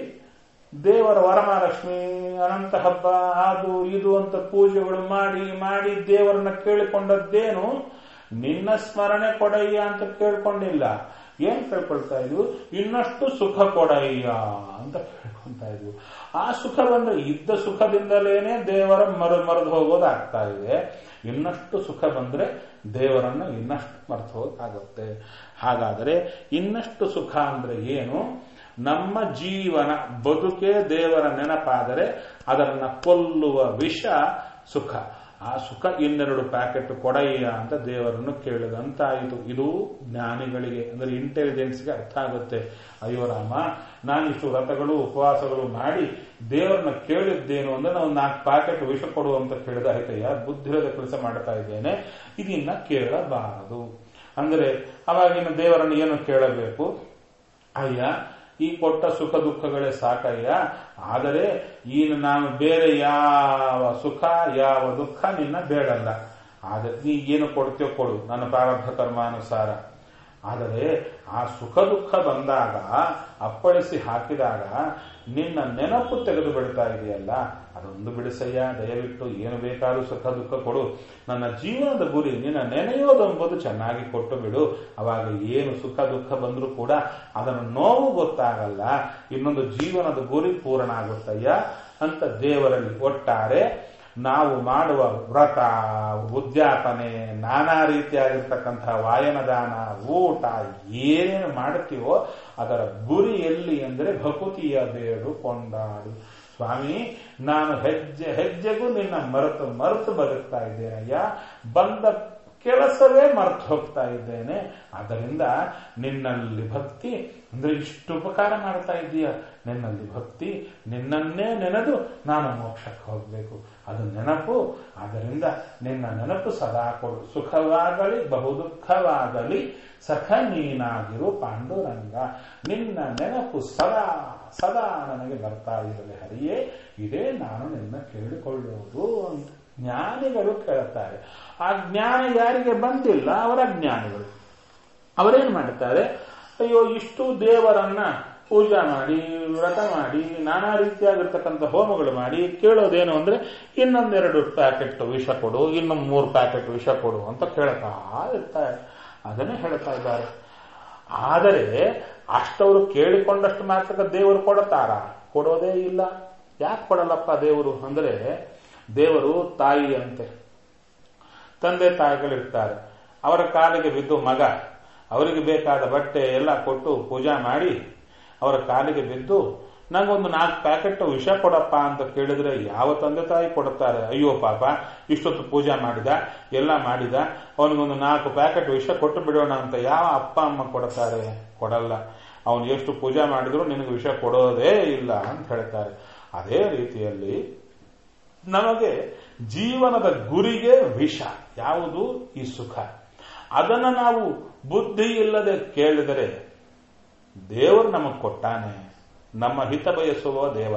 ದೇವರ ವರಮಹಾಲಕ್ಷ್ಮಿ ಅನಂತ ಹಬ್ಬ ಅದು ಇದು ಅಂತ ಪೂಜೆಗಳು ಮಾಡಿ ಮಾಡಿ ದೇವರನ್ನ ಕೇಳಿಕೊಂಡದ್ದೇನು ನಿನ್ನ ಸ್ಮರಣೆ ಕೊಡಯ್ಯ ಅಂತ ಕೇಳ್ಕೊಂಡಿಲ್ಲ ಏನ್ ಕೇಳ್ಕೊಳ್ತಾ ಇದ್ವು ಇನ್ನಷ್ಟು ಸುಖ ಕೊಡಯ್ಯ ಅಂತ ಕೇಳ್ಕೊಂತಾ ಇದ್ವು ಆ ಸುಖ ಬಂದ್ರೆ ಇದ್ದ ಸುಖದಿಂದಲೇನೆ ದೇವರ ಮರ ಮರೆದು ಹೋಗೋದಾಗ್ತಾ ಇದೆ ಇನ್ನಷ್ಟು ಸುಖ ಬಂದ್ರೆ ದೇವರನ್ನ ಇನ್ನಷ್ಟು ಮರೆತು ಹೋಗೋದಾಗುತ್ತೆ ಹಾಗಾದರೆ ಇನ್ನಷ್ಟು ಸುಖ ಅಂದ್ರೆ ಏನು ನಮ್ಮ ಜೀವನ ಬದುಕೆ ದೇವರ ನೆನಪಾದರೆ ಅದನ್ನ ಕೊಲ್ಲುವ ವಿಷ ಸುಖ ಆ ಸುಖ ಇನ್ನೆರಡು ಪ್ಯಾಕೆಟ್ ಕೊಡಯ್ಯ ಅಂತ ದೇವರನ್ನು ಕೇಳಿದಂತಾಯಿತು ಇದು ಜ್ಞಾನಿಗಳಿಗೆ ಅಂದ್ರೆ ಇಂಟೆಲಿಜೆನ್ಸ್ಗೆ ಅರ್ಥ ಆಗುತ್ತೆ ಅಯ್ಯೋ ರಾಮ ನಾನಿಷ್ಟು ವ್ರತಗಳು ಉಪವಾಸಗಳು ಮಾಡಿ ದೇವರನ್ನ ಕೇಳಿದ್ದೇನು ಅಂದ್ರೆ ನಾವು ನಾಲ್ಕು ಪ್ಯಾಕೆಟ್ ವಿಷ ಕೊಡು ಅಂತ ಕೇಳಿದ ಆಯ್ತಯ್ಯ ಬುದ್ಧಿರದ ಕೆಲಸ ಮಾಡ್ತಾ ಇದ್ದೇನೆ ಇದನ್ನ ಕೇಳಬಾರದು ಅಂದ್ರೆ ಅವಾಗಿನ ದೇವರನ್ನು ಏನು ಕೇಳಬೇಕು ಅಯ್ಯ ಈ ಕೊಟ್ಟ ಸುಖ ದುಃಖಗಳೇ ಸಾಕಯ್ಯ ಆದರೆ ಈಗ ನಾನು ಬೇರೆ ಯಾವ ಸುಖ ಯಾವ ದುಃಖ ನಿನ್ನ ಬೇಡಲ್ಲ ಆದರೆ ನೀ ಏನು ಕೊಡ್ತೀಯೋ ಕೊಡು ನನ್ನ ಪ್ರಾರಬ್ಧ ಕರ್ಮಾನುಸಾರ ಆದರೆ ಆ ಸುಖ ದುಃಖ ಬಂದಾಗ ಅಪ್ಪಳಿಸಿ ಹಾಕಿದಾಗ ನಿನ್ನ ನೆನಪು ತೆಗೆದು ಬಿಡ್ತಾ ಇದೆಯಲ್ಲ ಅದೊಂದು ಬಿಡಿಸಯ್ಯ ದಯವಿಟ್ಟು ಏನು ಬೇಕಾದ್ರೂ ಸುಖ ದುಃಖ ಕೊಡು ನನ್ನ ಜೀವನದ ಗುರಿ ನಿನ್ನ ನೆನೆಯೋದೆಂಬುದು ಚೆನ್ನಾಗಿ ಕೊಟ್ಟು ಬಿಡು ಅವಾಗ ಏನು ಸುಖ ದುಃಖ ಬಂದರೂ ಕೂಡ ಅದನ್ನು ನೋವು ಗೊತ್ತಾಗಲ್ಲ ಇನ್ನೊಂದು ಜೀವನದ ಗುರಿ ಪೂರ್ಣ ಆಗುತ್ತಯ್ಯ ಅಂತ ದೇವರಲ್ಲಿ ಒಟ್ಟಾರೆ ನಾವು ಮಾಡುವ ವ್ರತ ಉದ್ಯಾಪನೆ ನಾನಾ ರೀತಿಯಾಗಿರ್ತಕ್ಕಂತಹ ವಾಯನದಾನ ಊಟ ಏನೇನು ಮಾಡುತ್ತೀವೋ ಅದರ ಗುರಿ ಎಲ್ಲಿ ಅಂದರೆ ಭಕುತಿಯ ಬೇಡು ಕೊಂಡಾಡು ಸ್ವಾಮಿ ನಾನು ಹೆಜ್ಜೆ ಹೆಜ್ಜೆಗೂ ನಿನ್ನ ಮರೆತು ಮರೆತು ಬದುಕ್ತಾ ಇದ್ದೇನಯ್ಯ ಬಂದ ಕೆಲಸವೇ ಮರೆತು ಹೋಗ್ತಾ ಇದ್ದೇನೆ ಆದ್ದರಿಂದ ನಿನ್ನಲ್ಲಿ ಭಕ್ತಿ ಅಂದ್ರೆ ಇಷ್ಟು ಉಪಕಾರ ಮಾಡ್ತಾ ಇದ್ದೀಯ ನಿನ್ನಲ್ಲಿ ಭಕ್ತಿ ನಿನ್ನನ್ನೇ ನೆನೆದು ನಾನು ಮೋಕ್ಷಕ್ಕೆ ಹೋಗಬೇಕು ಅದು ನೆನಪು ಆದ್ದರಿಂದ ನಿನ್ನ ನೆನಪು ಸದಾ ಕೊಡು ಸುಖವಾಗಲಿ ಬಹು ದುಃಖವಾಗಲಿ ಸಖ ನೀನಾಗಿರು ಪಾಂಡುರಂಗ ನಿನ್ನ ನೆನಪು ಸದಾ ಸದಾ ನನಗೆ ಬರ್ತಾ ಇರಲಿ ಹರಿಯೇ ಇದೇ ನಾನು ನಿನ್ನ ಕೇಳಿಕೊಳ್ಳುವುದು ಅಂತ ಜ್ಞಾನಿಗಳು ಕೇಳ್ತಾರೆ ಆ ಜ್ಞಾನ ಯಾರಿಗೆ ಬಂದಿಲ್ಲ ಅವರ ಜ್ಞಾನಿಗಳು ಅವರೇನ್ ಮಾಡ್ತಾರೆ ಅಯ್ಯೋ ಇಷ್ಟು ದೇವರನ್ನ ಪೂಜಾ ಮಾಡಿ ವ್ರತ ಮಾಡಿ ನಾನಾ ರೀತಿಯಾಗಿರ್ತಕ್ಕಂಥ ಹೋಮಗಳು ಮಾಡಿ ಕೇಳೋದೇನು ಅಂದ್ರೆ ಇನ್ನೊಂದೆರಡು ಪ್ಯಾಕೆಟ್ ವಿಷ ಕೊಡು ಇನ್ನೊಂದು ಮೂರು ಪ್ಯಾಕೆಟ್ ವಿಷ ಕೊಡು ಅಂತ ಕೇಳ್ತಾ ಇರ್ತಾರೆ ಅದನ್ನೇ ಹೇಳ್ತಾ ಇದ್ದಾರೆ ಆದರೆ ಅಷ್ಟವರು ಕೇಳಿಕೊಂಡಷ್ಟು ಮಾತ್ರ ದೇವರು ಕೊಡುತ್ತಾರ ಕೊಡೋದೇ ಇಲ್ಲ ಯಾಕೆ ಕೊಡಲ್ಲಪ್ಪ ದೇವರು ಅಂದ್ರೆ ದೇವರು ತಾಯಿ ಅಂತೆ ತಂದೆ ತಾಯಿಗಳಿರ್ತಾರೆ ಅವರ ಕಾಲಿಗೆ ಬಿದ್ದು ಮಗ ಅವರಿಗೆ ಬೇಕಾದ ಬಟ್ಟೆ ಎಲ್ಲ ಕೊಟ್ಟು ಪೂಜಾ ಮಾಡಿ ಅವರ ಕಾಲಿಗೆ ಬಿದ್ದು ನಂಗೊಂದು ನಾಲ್ಕು ಪ್ಯಾಕೆಟ್ ವಿಷ ಕೊಡಪ್ಪ ಅಂತ ಕೇಳಿದ್ರೆ ಯಾವ ತಂದೆ ತಾಯಿ ಕೊಡುತ್ತಾರೆ ಅಯ್ಯೋ ಪಾಪ ಇಷ್ಟೊತ್ತು ಪೂಜೆ ಮಾಡಿದ ಎಲ್ಲ ಮಾಡಿದ ಅವನಿಗೊಂದು ನಾಲ್ಕು ಪ್ಯಾಕೆಟ್ ವಿಷ ಕೊಟ್ಟು ಬಿಡೋಣ ಅಂತ ಯಾವ ಅಪ್ಪ ಅಮ್ಮ ಕೊಡುತ್ತಾರೆ ಕೊಡಲ್ಲ ಅವನು ಎಷ್ಟು ಪೂಜೆ ಮಾಡಿದ್ರು ನಿನಗೆ ವಿಷ ಕೊಡೋದೇ ಇಲ್ಲ ಅಂತ ಹೇಳ್ತಾರೆ ಅದೇ ರೀತಿಯಲ್ಲಿ ನಮಗೆ ಜೀವನದ ಗುರಿಗೆ ವಿಷ ಯಾವುದು ಈ ಸುಖ ಅದನ್ನು ನಾವು ಬುದ್ಧಿ ಇಲ್ಲದೆ ಕೇಳಿದರೆ ದೇವರು ನಮಗೆ ಕೊಟ್ಟಾನೆ ನಮ್ಮ ಹಿತ ಬಯಸುವ ದೇವ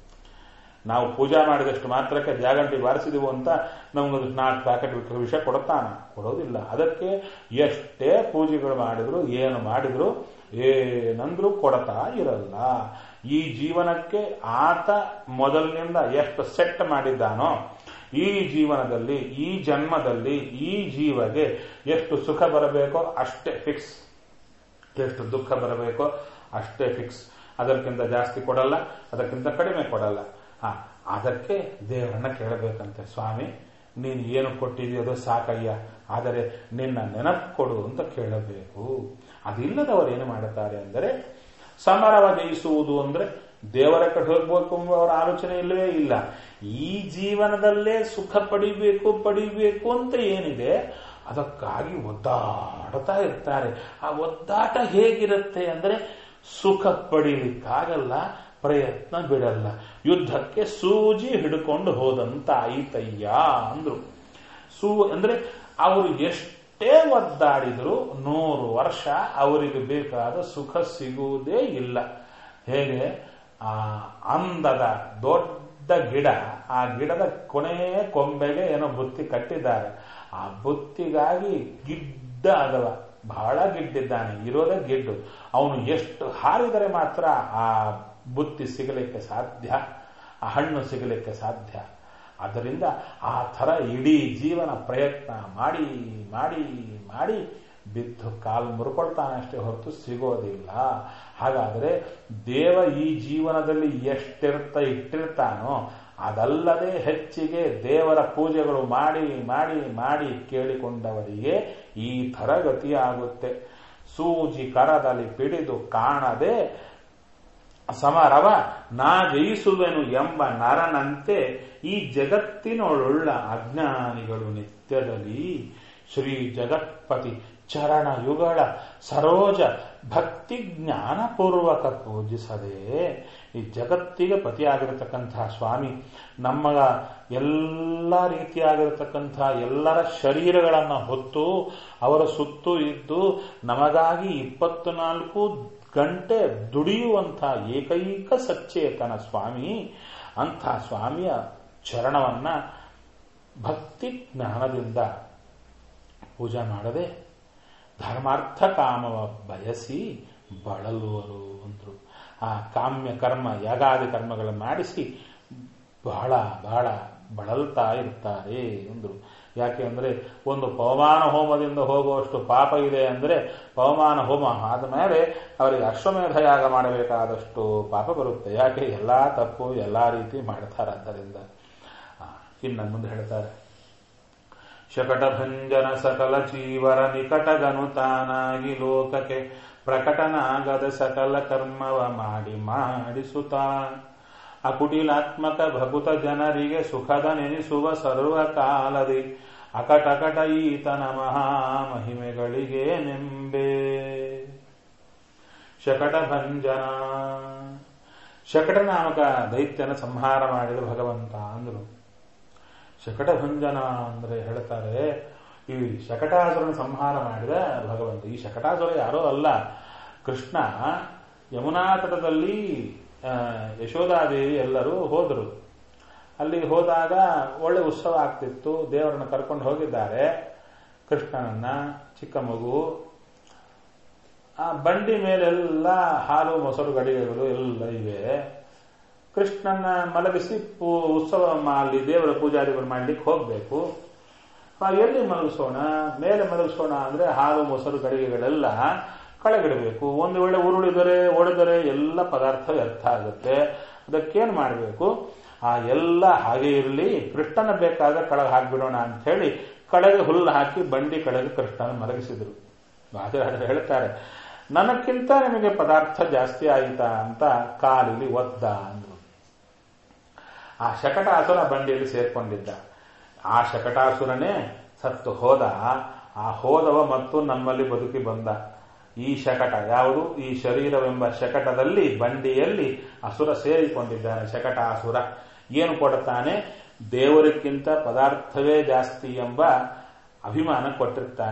ನಾವು ಪೂಜಾ ಮಾಡಿದಷ್ಟು ಮಾತ್ರಕ್ಕೆ ಜಾಗಂಟಿ ಬಾರಿಸಿದೆವು ಅಂತ ನಮಗೊಂದು ನಾಲ್ಕು ಪ್ಯಾಕೆಟ್ ಬಿಟ್ಟರೆ ವಿಷಯ ಕೊಡುತ್ತಾನ ಕೊಡೋದಿಲ್ಲ ಅದಕ್ಕೆ ಎಷ್ಟೇ ಪೂಜೆಗಳು ಮಾಡಿದ್ರು ಏನು ಮಾಡಿದ್ರು ಏನಂದ್ರೂ ಕೊಡತಾ ಇರಲ್ಲ ಈ ಜೀವನಕ್ಕೆ ಆತ ಮೊದಲಿನಿಂದ ಎಷ್ಟು ಸೆಟ್ ಮಾಡಿದ್ದಾನೋ ಈ ಜೀವನದಲ್ಲಿ ಈ ಜನ್ಮದಲ್ಲಿ ಈ ಜೀವಗೆ ಎಷ್ಟು ಸುಖ ಬರಬೇಕೋ ಅಷ್ಟೇ ಫಿಕ್ಸ್ ಎಷ್ಟು ದುಃಖ ಬರಬೇಕೋ ಅಷ್ಟೇ ಫಿಕ್ಸ್ ಅದಕ್ಕಿಂತ ಜಾಸ್ತಿ ಕೊಡಲ್ಲ ಅದಕ್ಕಿಂತ ಕಡಿಮೆ ಕೊಡಲ್ಲ ಹಾ ಅದಕ್ಕೆ ದೇವರನ್ನ ಕೇಳಬೇಕಂತೆ ಸ್ವಾಮಿ ನೀನು ಏನು ಕೊಟ್ಟಿದೆಯೋ ಅದು ಸಾಕಯ್ಯ ಆದರೆ ನಿನ್ನ ನೆನಪು ಕೊಡು ಅಂತ ಕೇಳಬೇಕು ಅದಿಲ್ಲದವರು ಏನು ಮಾಡುತ್ತಾರೆ ಅಂದರೆ ಸಮರವ ಜಯಿಸುವುದು ಅಂದ್ರೆ ದೇವರ ಕಡೆ ಹೋಗ್ಬೇಕು ಎಂಬ ಅವರ ಆಲೋಚನೆ ಇಲ್ಲವೇ ಇಲ್ಲ ಈ ಜೀವನದಲ್ಲೇ ಸುಖ ಪಡಿಬೇಕು ಪಡಿಬೇಕು ಅಂತ ಏನಿದೆ ಅದಕ್ಕಾಗಿ ಒದ್ದಾಡ್ತಾ ಇರ್ತಾರೆ ಆ ಒದ್ದಾಟ ಹೇಗಿರುತ್ತೆ ಅಂದ್ರೆ ಸುಖ ಪಡೀಲಿಕ್ಕಾಗಲ್ಲ ಪ್ರಯತ್ನ ಬಿಡಲ್ಲ ಯುದ್ಧಕ್ಕೆ ಸೂಜಿ ಹಿಡ್ಕೊಂಡು ಹೋದಂತ ಆಯಿತಯ್ಯ ಅಂದ್ರು ಸೂ ಅಂದ್ರೆ ಅವರು ಎಷ್ಟೇ ಒದ್ದಾಡಿದ್ರು ನೂರು ವರ್ಷ ಅವರಿಗೆ ಬೇಕಾದ ಸುಖ ಸಿಗುವುದೇ ಇಲ್ಲ ಹೇಗೆ ಆ ಅಂದದ ದೊಡ್ಡ ಗಿಡ ಆ ಗಿಡದ ಕೊನೆಯ ಕೊಂಬೆಗೆ ಏನೋ ಬುತ್ತಿ ಕಟ್ಟಿದ್ದಾರೆ ಆ ಬುತ್ತಿಗಾಗಿ ಗಿಡ್ಡ ಅದವ ಬಹಳ ಗಿಡ್ಡಿದ್ದಾನೆ ಇರೋದೇ ಗಿಡ್ಡು ಅವನು ಎಷ್ಟು ಹಾರಿದರೆ ಮಾತ್ರ ಆ ಬುತ್ತಿ ಸಿಗಲಿಕ್ಕೆ ಸಾಧ್ಯ ಆ ಹಣ್ಣು ಸಿಗಲಿಕ್ಕೆ ಸಾಧ್ಯ ಆದ್ದರಿಂದ ಆ ಥರ ಇಡೀ ಜೀವನ ಪ್ರಯತ್ನ ಮಾಡಿ ಮಾಡಿ ಮಾಡಿ ಬಿದ್ದು ಕಾಲು ಮುರ್ಕೊಳ್ತಾನೆ ಅಷ್ಟೇ ಹೊರತು ಸಿಗೋದಿಲ್ಲ ಹಾಗಾದರೆ ದೇವ ಈ ಜೀವನದಲ್ಲಿ ಎಷ್ಟಿರ್ತ ಇಟ್ಟಿರ್ತಾನೋ ಅದಲ್ಲದೆ ಹೆಚ್ಚಿಗೆ ದೇವರ ಪೂಜೆಗಳು ಮಾಡಿ ಮಾಡಿ ಮಾಡಿ ಕೇಳಿಕೊಂಡವರಿಗೆ ಈ ಥರ ಗತಿಯಾಗುತ್ತೆ ಸೂಜಿ ಕರದಲ್ಲಿ ಪಿಡಿದು ಕಾಣದೆ ಸಮರವ ನಾ ಜಯಿಸುವೆನು ಎಂಬ ನರನಂತೆ ಈ ಜಗತ್ತಿನೊಳುಳ್ಳ ಅಜ್ಞಾನಿಗಳು ನಿತ್ಯದಲ್ಲಿ ಶ್ರೀ ಜಗತ್ಪತಿ ಚರಣ ಯುಗಳ ಸರೋಜ ಭಕ್ತಿ ಜ್ಞಾನಪೂರ್ವಕ ಪೂಜಿಸದೆ ಈ ಜಗತ್ತಿಗೆ ಪತಿಯಾಗಿರತಕ್ಕಂತಹ ಸ್ವಾಮಿ ನಮ್ಮಗ ಎಲ್ಲ ರೀತಿಯಾಗಿರತಕ್ಕಂತಹ ಎಲ್ಲರ ಶರೀರಗಳನ್ನು ಹೊತ್ತು ಅವರ ಸುತ್ತು ಇದ್ದು ನಮಗಾಗಿ ಇಪ್ಪತ್ತು ನಾಲ್ಕು ಗಂಟೆ ದುಡಿಯುವಂಥ ಏಕೈಕ ಸಚ್ಚೇತನ ಸ್ವಾಮಿ ಅಂಥ ಸ್ವಾಮಿಯ ಚರಣವನ್ನ ಭಕ್ತಿ ಜ್ಞಾನದಿಂದ ಪೂಜೆ ಮಾಡದೆ ಧರ್ಮಾರ್ಥ ಕಾಮವ ಬಯಸಿ ಬಳಲುವರು ಅಂದ್ರು ಆ ಕಾಮ್ಯ ಕರ್ಮ ಯಾಗಾದಿ ಕರ್ಮಗಳನ್ನು ಮಾಡಿಸಿ ಬಹಳ ಬಹಳ ಬಳಲ್ತಾ ಇರ್ತಾರೆ ಎಂದರು ಯಾಕೆ ಅಂದ್ರೆ ಒಂದು ಪವಮಾನ ಹೋಮದಿಂದ ಹೋಗುವಷ್ಟು ಪಾಪ ಇದೆ ಅಂದ್ರೆ ಪವಮಾನ ಹೋಮ ಆದ ಮೇಲೆ ಅವರಿಗೆ ಅಶ್ವಮೇಧ ಯಾಗ ಮಾಡಬೇಕಾದಷ್ಟು ಪಾಪ ಬರುತ್ತೆ ಯಾಕೆ ಎಲ್ಲಾ ತಪ್ಪು ಎಲ್ಲಾ ರೀತಿ ಮಾಡ್ತಾರೆ ಆದ್ದರಿಂದ ಇನ್ನು ಮುಂದೆ ಹೇಳ್ತಾರೆ ಶಕಟಭಂಜನ ಸಕಲ ಜೀವರ ನಿಕಟಗನು ತಾನಾಗಿ ಲೋಕಕ್ಕೆ ಪ್ರಕಟನಾಗದ ಸಕಲ ಕರ್ಮವ ಮಾಡಿ ಮಾಡಿಸುತ್ತ ಅಕುಟಿಲಾತ್ಮಕ ಭಗುತ ಜನರಿಗೆ ಸುಖದ ನೆನೆಸುವ ಸರ್ವಕಾಲದಿ ಅಕಟಕಟ ಈತನ ಮಹಾಮಹಿಮೆಗಳಿಗೆ ನೆಂಬೆ ಶಕಟಭಂಜನ ಶಕಟ ನಾಮಕ ದೈತ್ಯನ ಸಂಹಾರ ಮಾಡಿದ ಭಗವಂತ ಅಂದ್ರು ಶಕಟಭಂಜನ ಅಂದ್ರೆ ಹೇಳ್ತಾರೆ ಈ ಶಕಟಾಸುರನ ಸಂಹಾರ ಮಾಡಿದ ಭಗವಂತ ಈ ಶಕಟಾಸುರ ಯಾರೋ ಅಲ್ಲ ಕೃಷ್ಣ ಯಮುನಾ ತಟದಲ್ಲಿ ಯಶೋಧಾದೇವಿ ಎಲ್ಲರೂ ಹೋದರು ಅಲ್ಲಿ ಹೋದಾಗ ಒಳ್ಳೆ ಉತ್ಸವ ಆಗ್ತಿತ್ತು ದೇವರನ್ನ ಕರ್ಕೊಂಡು ಹೋಗಿದ್ದಾರೆ ಕೃಷ್ಣನನ್ನ ಚಿಕ್ಕ ಮಗು ಆ ಬಂಡಿ ಮೇಲೆಲ್ಲ ಹಾಲು ಮೊಸರು ಗಡಿಗೆಗಳು ಎಲ್ಲ ಇವೆ ಕೃಷ್ಣನ ಮಲಗಿಸಿ ಪೂ ಉತ್ಸವ ಅಲ್ಲಿ ದೇವರ ಪೂಜಾದಿಗಳು ಮಾಡ್ಲಿಕ್ಕೆ ಹೋಗ್ಬೇಕು ಎಲ್ಲಿ ಮಲಗಿಸೋಣ ಮೇಲೆ ಮಲಗಿಸೋಣ ಅಂದ್ರೆ ಹಾಲು ಮೊಸರು ಗಡಿಗೆಗಳೆಲ್ಲ ಕಳೆಗಿಡಬೇಕು ಒಂದು ವೇಳೆ ಉರುಳಿದರೆ ಒಡೆದರೆ ಎಲ್ಲ ಪದಾರ್ಥ ವ್ಯರ್ಥ ಆಗುತ್ತೆ ಅದಕ್ಕೇನು ಮಾಡಬೇಕು ಆ ಎಲ್ಲ ಹಾಗೆ ಇರಲಿ ಕೃಷ್ಣನ ಬೇಕಾದ ಕಳಗೆ ಹಾಕ್ಬಿಡೋಣ ಅಂತ ಹೇಳಿ ಕಳೆಗೆ ಹುಲ್ಲು ಹಾಕಿ ಬಂಡಿ ಕಳೆಗೆ ಕೃಷ್ಣನ ಮಲಗಿಸಿದ್ರು ರಾಜರಾಜರು ಹೇಳ್ತಾರೆ ನನಕ್ಕಿಂತ ನಿಮಗೆ ಪದಾರ್ಥ ಜಾಸ್ತಿ ಆಯಿತಾ ಅಂತ ಕಾಲಿಲಿ ಒದ್ದ ಅಂದ್ರು ಆ ಶಕಟಾಸುರ ಬಂಡಿಯಲ್ಲಿ ಸೇರ್ಕೊಂಡಿದ್ದ ಆ ಶಕಟಾಸುರನೇ ಸತ್ತು ಹೋದ ಆ ಹೋದವ ಮತ್ತು ನಮ್ಮಲ್ಲಿ ಬದುಕಿ ಬಂದ ಈ ಶಕಟ ಯಾವುದು ಈ ಶರೀರವೆಂಬ ಶಕಟದಲ್ಲಿ ಬಂಡಿಯಲ್ಲಿ ಅಸುರ ಸೇರಿಕೊಂಡಿದ್ದಾನೆ ಶಕಟಾಸುರ ಏನು ಕೊಡುತ್ತಾನೆ ದೇವರಿಗಿಂತ ಪದಾರ್ಥವೇ ಜಾಸ್ತಿ ಎಂಬ ಅಭಿಮಾನ ಕೊಟ್ಟಿರ್ತಾನೆ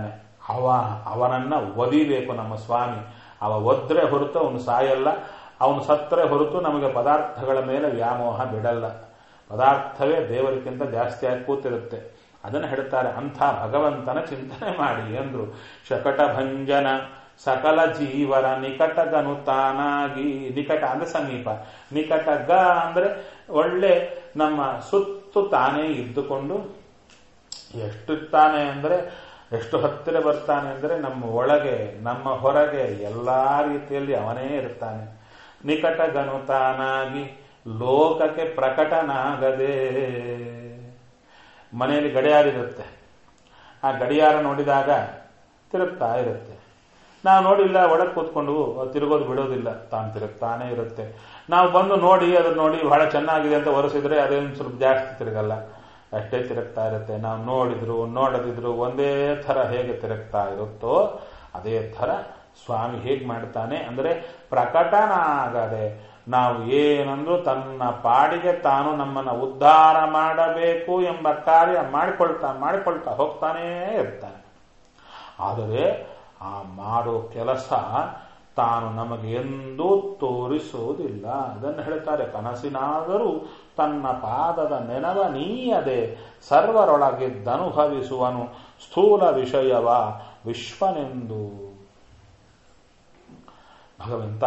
ಅವ ಅವನನ್ನ ಒದಿಬೇಕು ನಮ್ಮ ಸ್ವಾಮಿ ಅವ ಒದ್ರೆ ಹೊರತು ಅವನು ಸಾಯಲ್ಲ ಅವನು ಸತ್ತರೆ ಹೊರತು ನಮಗೆ ಪದಾರ್ಥಗಳ ಮೇಲೆ ವ್ಯಾಮೋಹ ಬಿಡಲ್ಲ ಪದಾರ್ಥವೇ ದೇವರಿಗಿಂತ ಜಾಸ್ತಿ ಆಗಿ ಕೂತಿರುತ್ತೆ ಅದನ್ನು ಹೇಳ್ತಾರೆ ಅಂಥ ಭಗವಂತನ ಚಿಂತನೆ ಮಾಡಿ ಅಂದ್ರು ಶಕಟ ಭಂಜನ ಸಕಲ ಜೀವರ ನಿಕಟಗನು ತಾನಾಗಿ ನಿಕಟ ಅಂದ್ರೆ ಸಮೀಪ ನಿಕಟ ಗ ಅಂದ್ರೆ ಒಳ್ಳೆ ನಮ್ಮ ಸುತ್ತು ತಾನೇ ಇದ್ದುಕೊಂಡು ಎಷ್ಟು ತಾನೆ ಅಂದ್ರೆ ಎಷ್ಟು ಹತ್ತಿರ ಬರ್ತಾನೆ ಅಂದ್ರೆ ನಮ್ಮ ಒಳಗೆ ನಮ್ಮ ಹೊರಗೆ ಎಲ್ಲಾ ರೀತಿಯಲ್ಲಿ ಅವನೇ ಇರ್ತಾನೆ ನಿಕಟಗನು ತಾನಾಗಿ ಲೋಕಕ್ಕೆ ಪ್ರಕಟನಾಗದೆ ಮನೆಯಲ್ಲಿ ಗಡಿಯಾರ ಇರುತ್ತೆ ಆ ಗಡಿಯಾರ ನೋಡಿದಾಗ ತಿರುಗ್ತಾ ಇರುತ್ತೆ ನಾವು ನೋಡಿಲ್ಲ ಒಳಗೆ ಕೂತ್ಕೊಂಡು ತಿರುಗೋದು ಬಿಡೋದಿಲ್ಲ ತಾನು ತಿರುಗ್ತಾನೆ ಇರುತ್ತೆ ನಾವು ಬಂದು ನೋಡಿ ಅದನ್ನ ನೋಡಿ ಬಹಳ ಚೆನ್ನಾಗಿದೆ ಅಂತ ಒರೆಸಿದ್ರೆ ಅದೇನು ಸ್ವಲ್ಪ ಜಾಸ್ತಿ ತಿರುಗಲ್ಲ ಅಷ್ಟೇ ತಿರುಗ್ತಾ ಇರುತ್ತೆ ನಾವು ನೋಡಿದ್ರು ನೋಡದಿದ್ರು ಒಂದೇ ಥರ ಹೇಗೆ ತಿರುಗ್ತಾ ಇರುತ್ತೋ ಅದೇ ಥರ ಸ್ವಾಮಿ ಹೇಗೆ ಮಾಡ್ತಾನೆ ಅಂದ್ರೆ ಪ್ರಕಟನಾಗದೆ ನಾವು ಏನಂದ್ರು ತನ್ನ ಪಾಡಿಗೆ ತಾನು ನಮ್ಮನ್ನ ಉದ್ಧಾರ ಮಾಡಬೇಕು ಎಂಬ ಕಾರ್ಯ ಮಾಡಿಕೊಳ್ತಾ ಮಾಡಿಕೊಳ್ತಾ ಹೋಗ್ತಾನೇ ಇರ್ತಾನೆ ಆದರೆ ಆ ಮಾಡೋ ಕೆಲಸ ತಾನು ನಮಗೆ ಎಂದೂ ತೋರಿಸುವುದಿಲ್ಲ ಅದನ್ನು ಹೇಳ್ತಾರೆ ಕನಸಿನಾದರೂ ತನ್ನ ಪಾದದ ನೆನವ ನೀಯದೆ ಸರ್ವರೊಳಗಿದ್ದನುಭವಿಸುವನು ಸ್ಥೂಲ ವಿಷಯವ ವಿಶ್ವನೆಂದು ಭಗವಂತ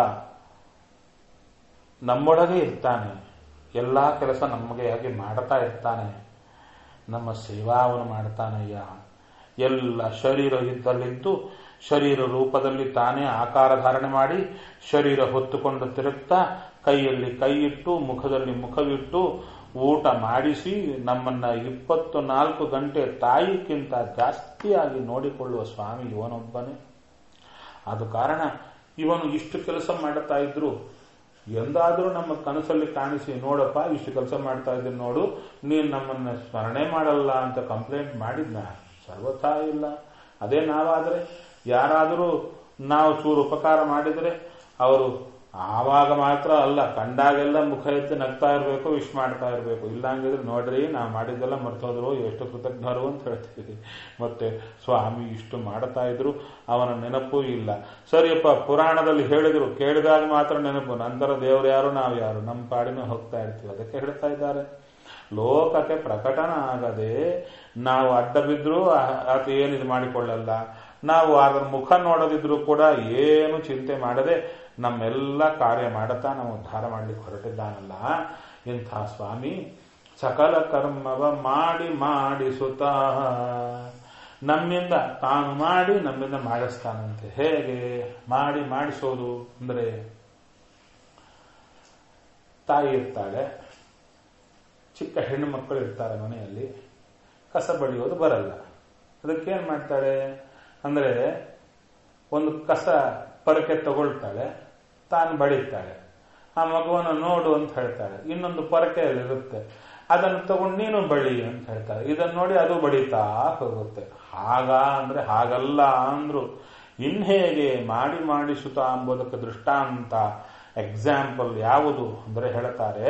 ನಮ್ಮೊಳಗೆ ಇರ್ತಾನೆ ಎಲ್ಲ ಕೆಲಸ ನಮಗೆ ಹಾಗೆ ಮಾಡ್ತಾ ಇರ್ತಾನೆ ನಮ್ಮ ಸೇವಾವನ್ನು ಮಾಡ್ತಾನಯ್ಯ ಎಲ್ಲ ಶರೀರ ಇದ್ದಲ್ಲಿದ್ದು ಶರೀರ ರೂಪದಲ್ಲಿ ತಾನೇ ಆಕಾರ ಧಾರಣೆ ಮಾಡಿ ಶರೀರ ಹೊತ್ತುಕೊಂಡು ತಿರುಗ್ತಾ ಕೈಯಲ್ಲಿ ಕೈ ಇಟ್ಟು ಮುಖದಲ್ಲಿ ಮುಖವಿಟ್ಟು ಊಟ ಮಾಡಿಸಿ ನಮ್ಮನ್ನ ಇಪ್ಪತ್ತು ನಾಲ್ಕು ಗಂಟೆ ತಾಯಿಗಿಂತ ಜಾಸ್ತಿಯಾಗಿ ನೋಡಿಕೊಳ್ಳುವ ಸ್ವಾಮಿ ಇವನೊಬ್ಬನೇ ಆದ ಕಾರಣ ಇವನು ಇಷ್ಟು ಕೆಲಸ ಮಾಡುತ್ತಾ ಇದ್ರು ಎಂದಾದರೂ ನಮ್ಮ ಕನಸಲ್ಲಿ ಕಾಣಿಸಿ ನೋಡಪ್ಪ ಇಷ್ಟು ಕೆಲಸ ಮಾಡ್ತಾ ಇದ್ದೀನಿ ನೋಡು ನೀನು ನಮ್ಮನ್ನ ಸ್ಮರಣೆ ಮಾಡಲ್ಲ ಅಂತ ಕಂಪ್ಲೇಂಟ್ ಮಾಡಿದ್ನ ಸರ್ವಥಾ ಇಲ್ಲ ಅದೇ ನಾವಾದರೆ ಯಾರಾದರೂ ನಾವು ಚೂರು ಉಪಕಾರ ಮಾಡಿದರೆ ಅವರು ಆವಾಗ ಮಾತ್ರ ಅಲ್ಲ ಕಂಡಾಗೆಲ್ಲ ಮುಖ ಎತ್ತಿ ನಗ್ತಾ ಇರಬೇಕು ವಿಶ್ ಮಾಡ್ತಾ ಇರಬೇಕು ಇಲ್ಲಾಂಗಿದ್ರೆ ನೋಡ್ರಿ ನಾವು ಮಾಡಿದ್ದೆಲ್ಲ ಮರ್ತೋದ್ರು ಎಷ್ಟು ಕೃತಜ್ಞರು ಅಂತ ಹೇಳ್ತೀವಿ ಮತ್ತೆ ಸ್ವಾಮಿ ಇಷ್ಟು ಮಾಡ್ತಾ ಇದ್ರು ಅವನ ನೆನಪು ಇಲ್ಲ ಸರಿಯಪ್ಪ ಪುರಾಣದಲ್ಲಿ ಹೇಳಿದ್ರು ಕೇಳಿದಾಗ ಮಾತ್ರ ನೆನಪು ನಂತರ ದೇವ್ರು ಯಾರು ನಾವು ಯಾರು ನಮ್ಮ ಪಾಡಿನ ಹೋಗ್ತಾ ಇರ್ತೀವಿ ಅದಕ್ಕೆ ಹೇಳ್ತಾ ಇದ್ದಾರೆ ಲೋಕಕ್ಕೆ ಪ್ರಕಟನ ಆಗದೆ ನಾವು ಅಡ್ಡ ಬಿದ್ರೂ ಆತ ಏನಿದು ಮಾಡಿಕೊಳ್ಳಲ್ಲ ನಾವು ಅದರ ಮುಖ ನೋಡದಿದ್ರು ಕೂಡ ಏನು ಚಿಂತೆ ಮಾಡದೆ ನಮ್ಮೆಲ್ಲ ಕಾರ್ಯ ಮಾಡುತ್ತಾ ನಾವು ಉದ್ಧಾರ ಮಾಡ್ಲಿಕ್ಕೆ ಹೊರಟಿದ್ದಾನಲ್ಲ ಇಂಥ ಸ್ವಾಮಿ ಸಕಲ ಕರ್ಮವ ಮಾಡಿ ಮಾಡಿಸುತ್ತ ನಮ್ಮಿಂದ ತಾನು ಮಾಡಿ ನಮ್ಮಿಂದ ಮಾಡಿಸ್ತಾನಂತೆ ಹೇಗೆ ಮಾಡಿ ಮಾಡಿಸೋದು ಅಂದ್ರೆ ತಾಯಿ ಇರ್ತಾಳೆ ಚಿಕ್ಕ ಹೆಣ್ಣು ಮಕ್ಕಳು ಇರ್ತಾರೆ ಮನೆಯಲ್ಲಿ ಕಸ ಬಳಿಯೋದು ಬರಲ್ಲ ಅದಕ್ಕೇನ್ ಮಾಡ್ತಾಳೆ ಅಂದ್ರೆ ಒಂದು ಕಸ ಪರಕೆ ತಗೊಳ್ತಾಳೆ ತಾನು ಬಳಿತಾಳೆ ಆ ಮಗುವನ್ನು ನೋಡು ಅಂತ ಹೇಳ್ತಾಳೆ ಇನ್ನೊಂದು ಪರಕೆಯಲ್ಲಿ ಇರುತ್ತೆ ಅದನ್ನು ತಗೊಂಡು ನೀನು ಬಳಿ ಅಂತ ಹೇಳ್ತಾಳೆ ಇದನ್ನು ನೋಡಿ ಅದು ಬಡಿತಾ ಹೋಗುತ್ತೆ ಹಾಗ ಅಂದ್ರೆ ಹಾಗಲ್ಲ ಅಂದ್ರು ಇನ್ ಹೇಗೆ ಮಾಡಿ ಮಾಡಿಸುತ್ತಾ ಎಂಬುದಕ್ಕೆ ದೃಷ್ಟಾಂತ ಎಕ್ಸಾಂಪಲ್ ಯಾವುದು ಅಂದ್ರೆ ಹೇಳ್ತಾರೆ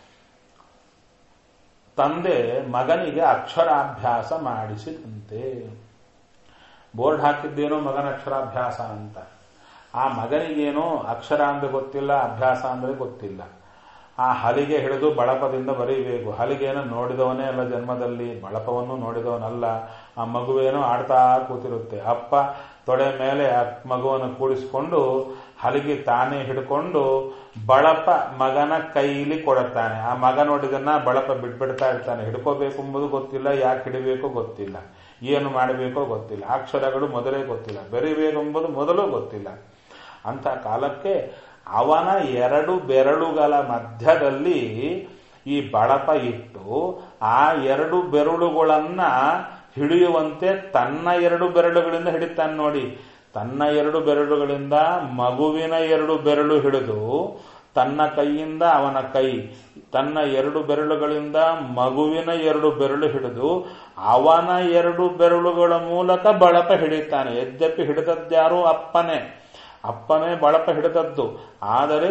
ತಂದೆ ಮಗನಿಗೆ ಅಕ್ಷರಾಭ್ಯಾಸ ಮಾಡಿಸಿದಂತೆ ಬೋರ್ಡ್ ಹಾಕಿದ್ದೇನೋ ಮಗನ ಅಕ್ಷರಾಭ್ಯಾಸ ಅಂತ ಆ ಮಗನಿಗೇನೋ ಅಕ್ಷರ ಅಂದ್ರೆ ಗೊತ್ತಿಲ್ಲ ಅಭ್ಯಾಸ ಅಂದ್ರೆ ಗೊತ್ತಿಲ್ಲ ಆ ಹಲಿಗೆ ಹಿಡಿದು ಬಳಪದಿಂದ ಬರೀಬೇಕು ಹಲಿಗೆಯನ್ನು ನೋಡಿದವನೇ ಅಲ್ಲ ಜನ್ಮದಲ್ಲಿ ಬಳಪವನ್ನು ನೋಡಿದವನಲ್ಲ ಆ ಮಗುವೇನೋ ಆಡ್ತಾ ಕೂತಿರುತ್ತೆ ಅಪ್ಪ ತೊಡೆ ಮೇಲೆ ಆ ಮಗುವನ್ನು ಕೂಡಿಸಿಕೊಂಡು ಹಲಿಗೆ ತಾನೇ ಹಿಡ್ಕೊಂಡು ಬಳಪ ಮಗನ ಕೈಲಿ ಕೊಡುತ್ತಾನೆ ಆ ಮಗ ನೋಡಿದನ್ನ ಬಳಪ ಬಿಟ್ಬಿಡ್ತಾ ಇರ್ತಾನೆ ಹಿಡ್ಕೋಬೇಕು ಎಂಬುದು ಗೊತ್ತಿಲ್ಲ ಯಾಕೆ ಹಿಡಿಬೇಕೋ ಗೊತ್ತಿಲ್ಲ ಏನು ಮಾಡಬೇಕೋ ಗೊತ್ತಿಲ್ಲ ಅಕ್ಷರಗಳು ಮೊದಲೇ ಗೊತ್ತಿಲ್ಲ ಬೆರಿಬೇಕೆಂಬುದು ಮೊದಲು ಗೊತ್ತಿಲ್ಲ ಅಂತ ಕಾಲಕ್ಕೆ ಅವನ ಎರಡು ಬೆರಳುಗಳ ಮಧ್ಯದಲ್ಲಿ ಈ ಬಳಪ ಇಟ್ಟು ಆ ಎರಡು ಬೆರಳುಗಳನ್ನ ಹಿಡಿಯುವಂತೆ ತನ್ನ ಎರಡು ಬೆರಳುಗಳಿಂದ ಹಿಡಿತಾನೆ ನೋಡಿ ತನ್ನ ಎರಡು ಬೆರಳುಗಳಿಂದ ಮಗುವಿನ ಎರಡು ಬೆರಳು ಹಿಡಿದು ತನ್ನ ಕೈಯಿಂದ ಅವನ ಕೈ ತನ್ನ ಎರಡು ಬೆರಳುಗಳಿಂದ ಮಗುವಿನ ಎರಡು ಬೆರಳು ಹಿಡಿದು ಅವನ ಎರಡು ಬೆರಳುಗಳ ಮೂಲಕ ಬಳಪ ಹಿಡಿತಾನೆ ಯದ್ಯಪಿ ಹಿಡಿದದ್ಯಾರು ಅಪ್ಪನೇ ಅಪ್ಪನೇ ಬಳಪ ಹಿಡಿದದ್ದು ಆದರೆ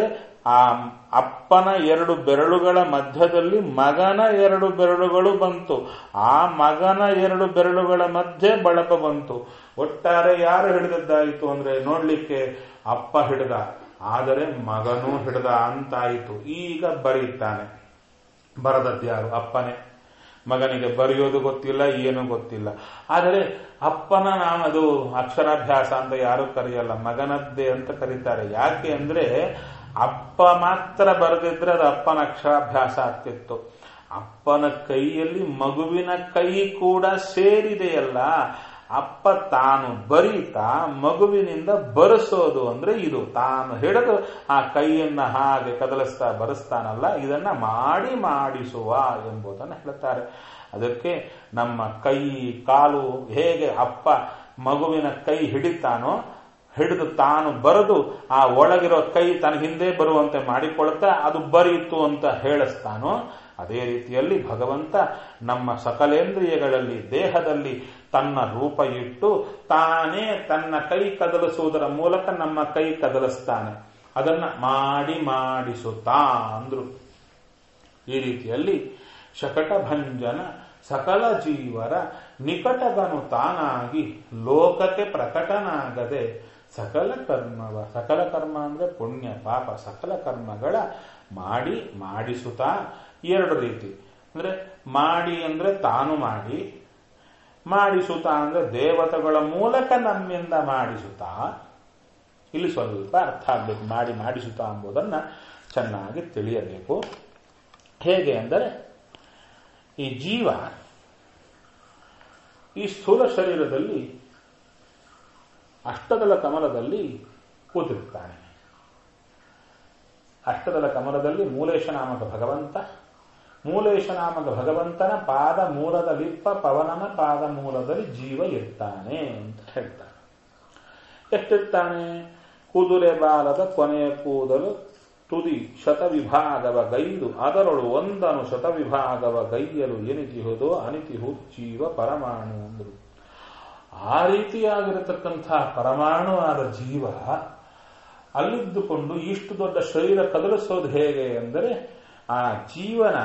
ಆ ಅಪ್ಪನ ಎರಡು ಬೆರಳುಗಳ ಮಧ್ಯದಲ್ಲಿ ಮಗನ ಎರಡು ಬೆರಳುಗಳು ಬಂತು ಆ ಮಗನ ಎರಡು ಬೆರಳುಗಳ ಮಧ್ಯೆ ಬಳಪ ಬಂತು ಒಟ್ಟಾರೆ ಯಾರು ಹಿಡಿದದ್ದಾಯಿತು ಅಂದ್ರೆ ನೋಡ್ಲಿಕ್ಕೆ ಅಪ್ಪ ಹಿಡಿದ ಆದರೆ ಮಗನೂ ಹಿಡಿದ ಅಂತಾಯಿತು ಈಗ ಬರೀತಾನೆ ಬರದದ್ಯಾರು ಅಪ್ಪನೇ ಮಗನಿಗೆ ಬರೆಯೋದು ಗೊತ್ತಿಲ್ಲ ಏನು ಗೊತ್ತಿಲ್ಲ ಆದರೆ ಅಪ್ಪನ ನಾಮದು ಅಕ್ಷರಾಭ್ಯಾಸ ಅಂತ ಯಾರು ಕರೆಯಲ್ಲ ಮಗನದ್ದೇ ಅಂತ ಕರೀತಾರೆ ಯಾಕೆ ಅಂದ್ರೆ ಅಪ್ಪ ಮಾತ್ರ ಬರೆದಿದ್ರೆ ಅದು ಅಪ್ಪನ ಅಕ್ಷರಾಭ್ಯಾಸ ಆಗ್ತಿತ್ತು ಅಪ್ಪನ ಕೈಯಲ್ಲಿ ಮಗುವಿನ ಕೈ ಕೂಡ ಸೇರಿದೆಯಲ್ಲ ಅಪ್ಪ ತಾನು ಬರೀತಾ ಮಗುವಿನಿಂದ ಬರೆಸೋದು ಅಂದ್ರೆ ಇದು ತಾನು ಹಿಡಿದು ಆ ಕೈಯನ್ನ ಹಾಗೆ ಕದಲಿಸ್ತಾ ಬರೆಸ್ತಾನಲ್ಲ ಇದನ್ನ ಮಾಡಿ ಮಾಡಿಸುವ ಎಂಬುದನ್ನು ಹೇಳ್ತಾರೆ ಅದಕ್ಕೆ ನಮ್ಮ ಕೈ ಕಾಲು ಹೇಗೆ ಅಪ್ಪ ಮಗುವಿನ ಕೈ ಹಿಡಿತಾನೋ ಹಿಡಿದು ತಾನು ಬರೆದು ಆ ಒಳಗಿರೋ ಕೈ ತನ್ನ ಹಿಂದೆ ಬರುವಂತೆ ಮಾಡಿಕೊಳ್ತಾ ಅದು ಬರೀತು ಅಂತ ಹೇಳಿಸ್ತಾನೋ ಅದೇ ರೀತಿಯಲ್ಲಿ ಭಗವಂತ ನಮ್ಮ ಸಕಲೇಂದ್ರಿಯಗಳಲ್ಲಿ ದೇಹದಲ್ಲಿ ತನ್ನ ರೂಪ ಇಟ್ಟು ತಾನೇ ತನ್ನ ಕೈ ಕದಲಿಸುವುದರ ಮೂಲಕ ನಮ್ಮ ಕೈ ಕದಲಿಸ್ತಾನೆ ಅದನ್ನ ಮಾಡಿ ಮಾಡಿಸುತ್ತಾ ಅಂದ್ರು ಈ ರೀತಿಯಲ್ಲಿ ಶಕಟಭಂಜನ ಸಕಲ ಜೀವರ ನಿಕಟಗನು ತಾನಾಗಿ ಲೋಕಕ್ಕೆ ಪ್ರಕಟನಾಗದೆ ಸಕಲ ಕರ್ಮವ ಸಕಲ ಕರ್ಮ ಅಂದ್ರೆ ಪುಣ್ಯ ಪಾಪ ಸಕಲ ಕರ್ಮಗಳ ಮಾಡಿ ಮಾಡಿಸುತ್ತಾ ಎರಡು ರೀತಿ ಅಂದ್ರೆ ಮಾಡಿ ಅಂದ್ರೆ ತಾನು ಮಾಡಿ ಮಾಡಿಸುತ್ತಾ ಅಂದ್ರೆ ದೇವತೆಗಳ ಮೂಲಕ ನಮ್ಮಿಂದ ಮಾಡಿಸುತ್ತಾ ಇಲ್ಲಿ ಸ್ವಲ್ಪ ಅರ್ಥ ಆಗ್ಬೇಕು ಮಾಡಿ ಮಾಡಿಸುತ್ತಾ ಎಂಬುದನ್ನ ಚೆನ್ನಾಗಿ ತಿಳಿಯಬೇಕು ಹೇಗೆ ಅಂದರೆ ಈ ಜೀವ ಈ ಸ್ಥೂಲ ಶರೀರದಲ್ಲಿ ಅಷ್ಟದಳ ಕಮಲದಲ್ಲಿ ಕೂತಿರ್ತಾನೆ ಅಷ್ಟದಳ ಕಮಲದಲ್ಲಿ ಮೂಲೇಶ ನಾಮಕ ಭಗವಂತ ಮೂಲೇಶ ನಾಮಕ ಭಗವಂತನ ಪಾದ ಮೂಲದ ಲಿಪ್ಪ ಪವನನ ಪಾದ ಮೂಲದಲ್ಲಿ ಜೀವ ಇರ್ತಾನೆ ಅಂತ ಹೇಳ್ತಾನೆ ಎಷ್ಟಿರ್ತಾನೆ ಕುದುರೆ ಬಾಲದ ಕೊನೆಯ ಕೂದಲು ತುದಿ ಶತವಿಭಾಗವ ಗೈದು ಅದರೊಳು ಒಂದನು ಶತವಿಭಾಗವ ಗೈಯಲು ಎನಿತಿಹುದೋ ಅನಿತಿಹು ಜೀವ ಪರಮಾಣು ಅಂದರು ಆ ರೀತಿಯಾಗಿರತಕ್ಕಂತಹ ಪರಮಾಣು ಆದ ಜೀವ ಅಲ್ಲಿದ್ದುಕೊಂಡು ಇಷ್ಟು ದೊಡ್ಡ ಶರೀರ ಕದಲಿಸೋದು ಹೇಗೆ ಅಂದರೆ ಆ ಜೀವನ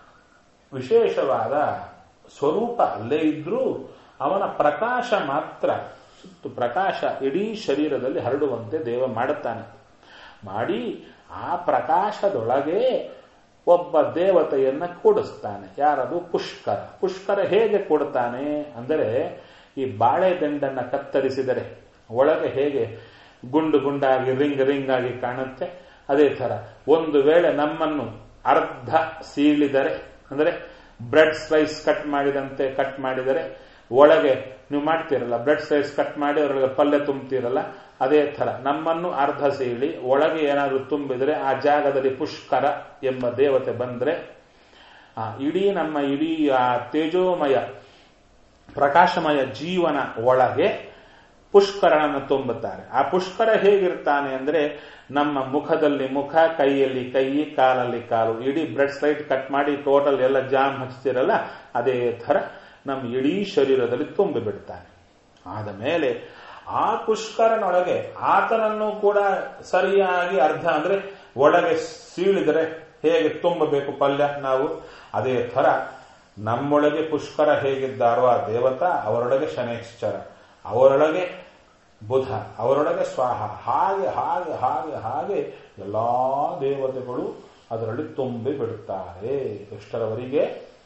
ವಿಶೇಷವಾದ ಸ್ವರೂಪ ಅಲ್ಲೇ ಇದ್ರೂ ಅವನ ಪ್ರಕಾಶ ಮಾತ್ರ ಸುತ್ತು ಪ್ರಕಾಶ ಇಡೀ ಶರೀರದಲ್ಲಿ ಹರಡುವಂತೆ ದೇವ ಮಾಡುತ್ತಾನೆ ಮಾಡಿ ಆ ಪ್ರಕಾಶದೊಳಗೆ ಒಬ್ಬ ದೇವತೆಯನ್ನ ಕೂಡಿಸ್ತಾನೆ ಯಾರದು ಪುಷ್ಕರ ಪುಷ್ಕರ ಹೇಗೆ ಕೊಡ್ತಾನೆ ಅಂದರೆ ಈ ಬಾಳೆ ದಂಡನ್ನ ಕತ್ತರಿಸಿದರೆ ಒಳಗೆ ಹೇಗೆ ಗುಂಡು ಗುಂಡಾಗಿ ರಿಂಗ್ ರಿಂಗ್ ಆಗಿ ಕಾಣುತ್ತೆ ಅದೇ ತರ ಒಂದು ವೇಳೆ ನಮ್ಮನ್ನು ಅರ್ಧ ಸೀಳಿದರೆ ಅಂದರೆ ಬ್ರೆಡ್ ಸ್ಲೈಸ್ ಕಟ್ ಮಾಡಿದಂತೆ ಕಟ್ ಮಾಡಿದರೆ ಒಳಗೆ ನೀವು ಮಾಡ್ತೀರಲ್ಲ ಬ್ರೆಡ್ ಸ್ಲೈಸ್ ಕಟ್ ಮಾಡಿ ಅದರೊಳಗೆ ಪಲ್ಯ ತುಂಬ್ತೀರಲ್ಲ ಅದೇ ತರ ನಮ್ಮನ್ನು ಅರ್ಧ ಸೀಳಿ ಒಳಗೆ ಏನಾದರೂ ತುಂಬಿದರೆ ಆ ಜಾಗದಲ್ಲಿ ಪುಷ್ಕರ ಎಂಬ ದೇವತೆ ಬಂದ್ರೆ ಆ ಇಡೀ ನಮ್ಮ ಇಡೀ ಆ ತೇಜೋಮಯ ಪ್ರಕಾಶಮಯ ಜೀವನ ಒಳಗೆ ಪುಷ್ಕರನನ್ನು ತುಂಬುತ್ತಾರೆ ಆ ಪುಷ್ಕರ ಹೇಗಿರ್ತಾನೆ ಅಂದ್ರೆ ನಮ್ಮ ಮುಖದಲ್ಲಿ ಮುಖ ಕೈಯಲ್ಲಿ ಕೈ ಕಾಲಲ್ಲಿ ಕಾಲು ಇಡೀ ಬ್ರೆಡ್ ಸ್ಲೈಟ್ ಕಟ್ ಮಾಡಿ ಟೋಟಲ್ ಎಲ್ಲ ಜಾಮ್ ಹಚ್ತಿರಲ್ಲ ಅದೇ ತರ ನಮ್ಮ ಇಡೀ ಶರೀರದಲ್ಲಿ ತುಂಬಿ ಬಿಡ್ತಾನೆ ಆದ ಮೇಲೆ ಆ ಪುಷ್ಕರನೊಳಗೆ ಆತನನ್ನು ಕೂಡ ಸರಿಯಾಗಿ ಅರ್ಧ ಅಂದ್ರೆ ಒಳಗೆ ಸೀಳಿದರೆ ಹೇಗೆ ತುಂಬಬೇಕು ಪಲ್ಯ ನಾವು ಅದೇ ತರ ನಮ್ಮೊಳಗೆ ಪುಷ್ಕರ ಹೇಗಿದ್ದಾರೋ ಆ ದೇವತಾ ಅವರೊಳಗೆ ಶನೇಶ್ಚರ ಅವರೊಳಗೆ ಬುಧ ಅವರೊಳಗೆ ಸ್ವಾಹ ಹಾಗೆ ಹಾಗೆ ಹಾಗೆ ಹಾಗೆ ಎಲ್ಲಾ ದೇವತೆಗಳು ಅದರಲ್ಲಿ ತುಂಬಿ ಬಿಡುತ್ತಾರೆ ಎಷ್ಟರವರೆಗೆ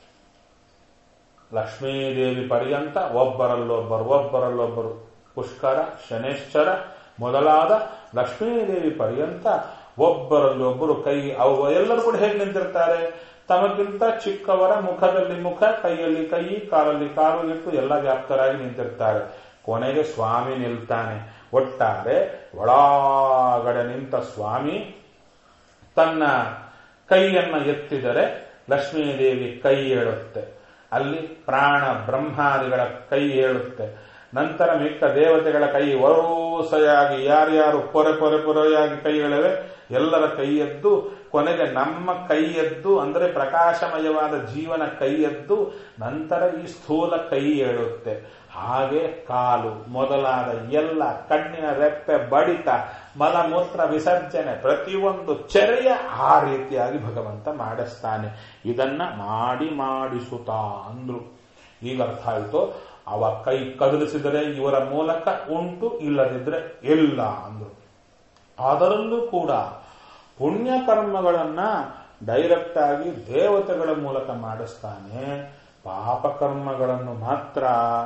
ಲಕ್ಷ್ಮೀದೇವಿ ಪರ್ಯಂತ ಒಬ್ಬರಲ್ಲೊಬ್ಬರು ಒಬ್ಬರಲ್ಲೊಬ್ಬರು ಪುಷ್ಕರ ಶನೇಶ್ಚರ ಮೊದಲಾದ ಲಕ್ಷ್ಮೀದೇವಿ ಪರ್ಯಂತ ಒಬ್ಬರಲ್ಲೊಬ್ಬರು ಕೈ ಅವು ಎಲ್ಲರೂ ಕೂಡ ಹೇಗೆ ನಿಂತಿರ್ತಾರೆ ತಮಗಿಂತ ಚಿಕ್ಕವರ ಮುಖದಲ್ಲಿ ಮುಖ ಕೈಯಲ್ಲಿ ಕೈ ಕಾಲಲ್ಲಿ ಕಾಲು ಇಟ್ಟು ಎಲ್ಲ ವ್ಯಾಪ್ತರಾಗಿ ನಿಂತಿರ್ತಾರೆ ಕೊನೆಗೆ ಸ್ವಾಮಿ ನಿಲ್ತಾನೆ ಒಟ್ಟಾರೆ ಒಳಗಡೆ ನಿಂತ ಸ್ವಾಮಿ ತನ್ನ ಕೈಯನ್ನ ಎತ್ತಿದರೆ ಲಕ್ಷ್ಮೀದೇವಿ ಕೈ ಹೇಳುತ್ತೆ ಅಲ್ಲಿ ಪ್ರಾಣ ಬ್ರಹ್ಮಾದಿಗಳ ಕೈ ಹೇಳುತ್ತೆ ನಂತರ ಮಿಕ್ಕ ದೇವತೆಗಳ ಕೈ ವರೋಸೆಯಾಗಿ ಯಾರ್ಯಾರು ಪೊರೆ ಪೊರೆ ಪೊರೆಯಾಗಿ ಕೈಗಳಿವೆ ಎಲ್ಲರ ಕೈಯದ್ದು ಕೊನೆಗೆ ನಮ್ಮ ಕೈಯದ್ದು ಅಂದರೆ ಪ್ರಕಾಶಮಯವಾದ ಜೀವನ ಕೈಯದ್ದು ನಂತರ ಈ ಸ್ಥೂಲ ಕೈ ಹೇಳುತ್ತೆ ಹಾಗೆ ಕಾಲು ಮೊದಲಾದ ಎಲ್ಲ ಕಣ್ಣಿನ ರೆಪ್ಪೆ ಬಡಿತ ಮಲಮೂತ್ರ ವಿಸರ್ಜನೆ ಪ್ರತಿಯೊಂದು ಚೆರೆಯ ಆ ರೀತಿಯಾಗಿ ಭಗವಂತ ಮಾಡಿಸ್ತಾನೆ ಇದನ್ನ ಮಾಡಿ ಮಾಡಿಸುತ್ತಾ ಅಂದ್ರು ಈಗ ಅರ್ಥ ಆಯಿತು ಅವ ಕೈ ಕದಲಿಸಿದರೆ ಇವರ ಮೂಲಕ ಉಂಟು ಇಲ್ಲದಿದ್ರೆ ಇಲ್ಲ ಅಂದ್ರು ಅದರಲ್ಲೂ ಕೂಡ ಪುಣ್ಯ ಕರ್ಮಗಳನ್ನ ಡೈರೆಕ್ಟ್ ಆಗಿ ದೇವತೆಗಳ ಮೂಲಕ ಮಾಡಿಸ್ತಾನೆ ಪಾಪ ಕರ್ಮಗಳನ್ನು ಮಾತ್ರ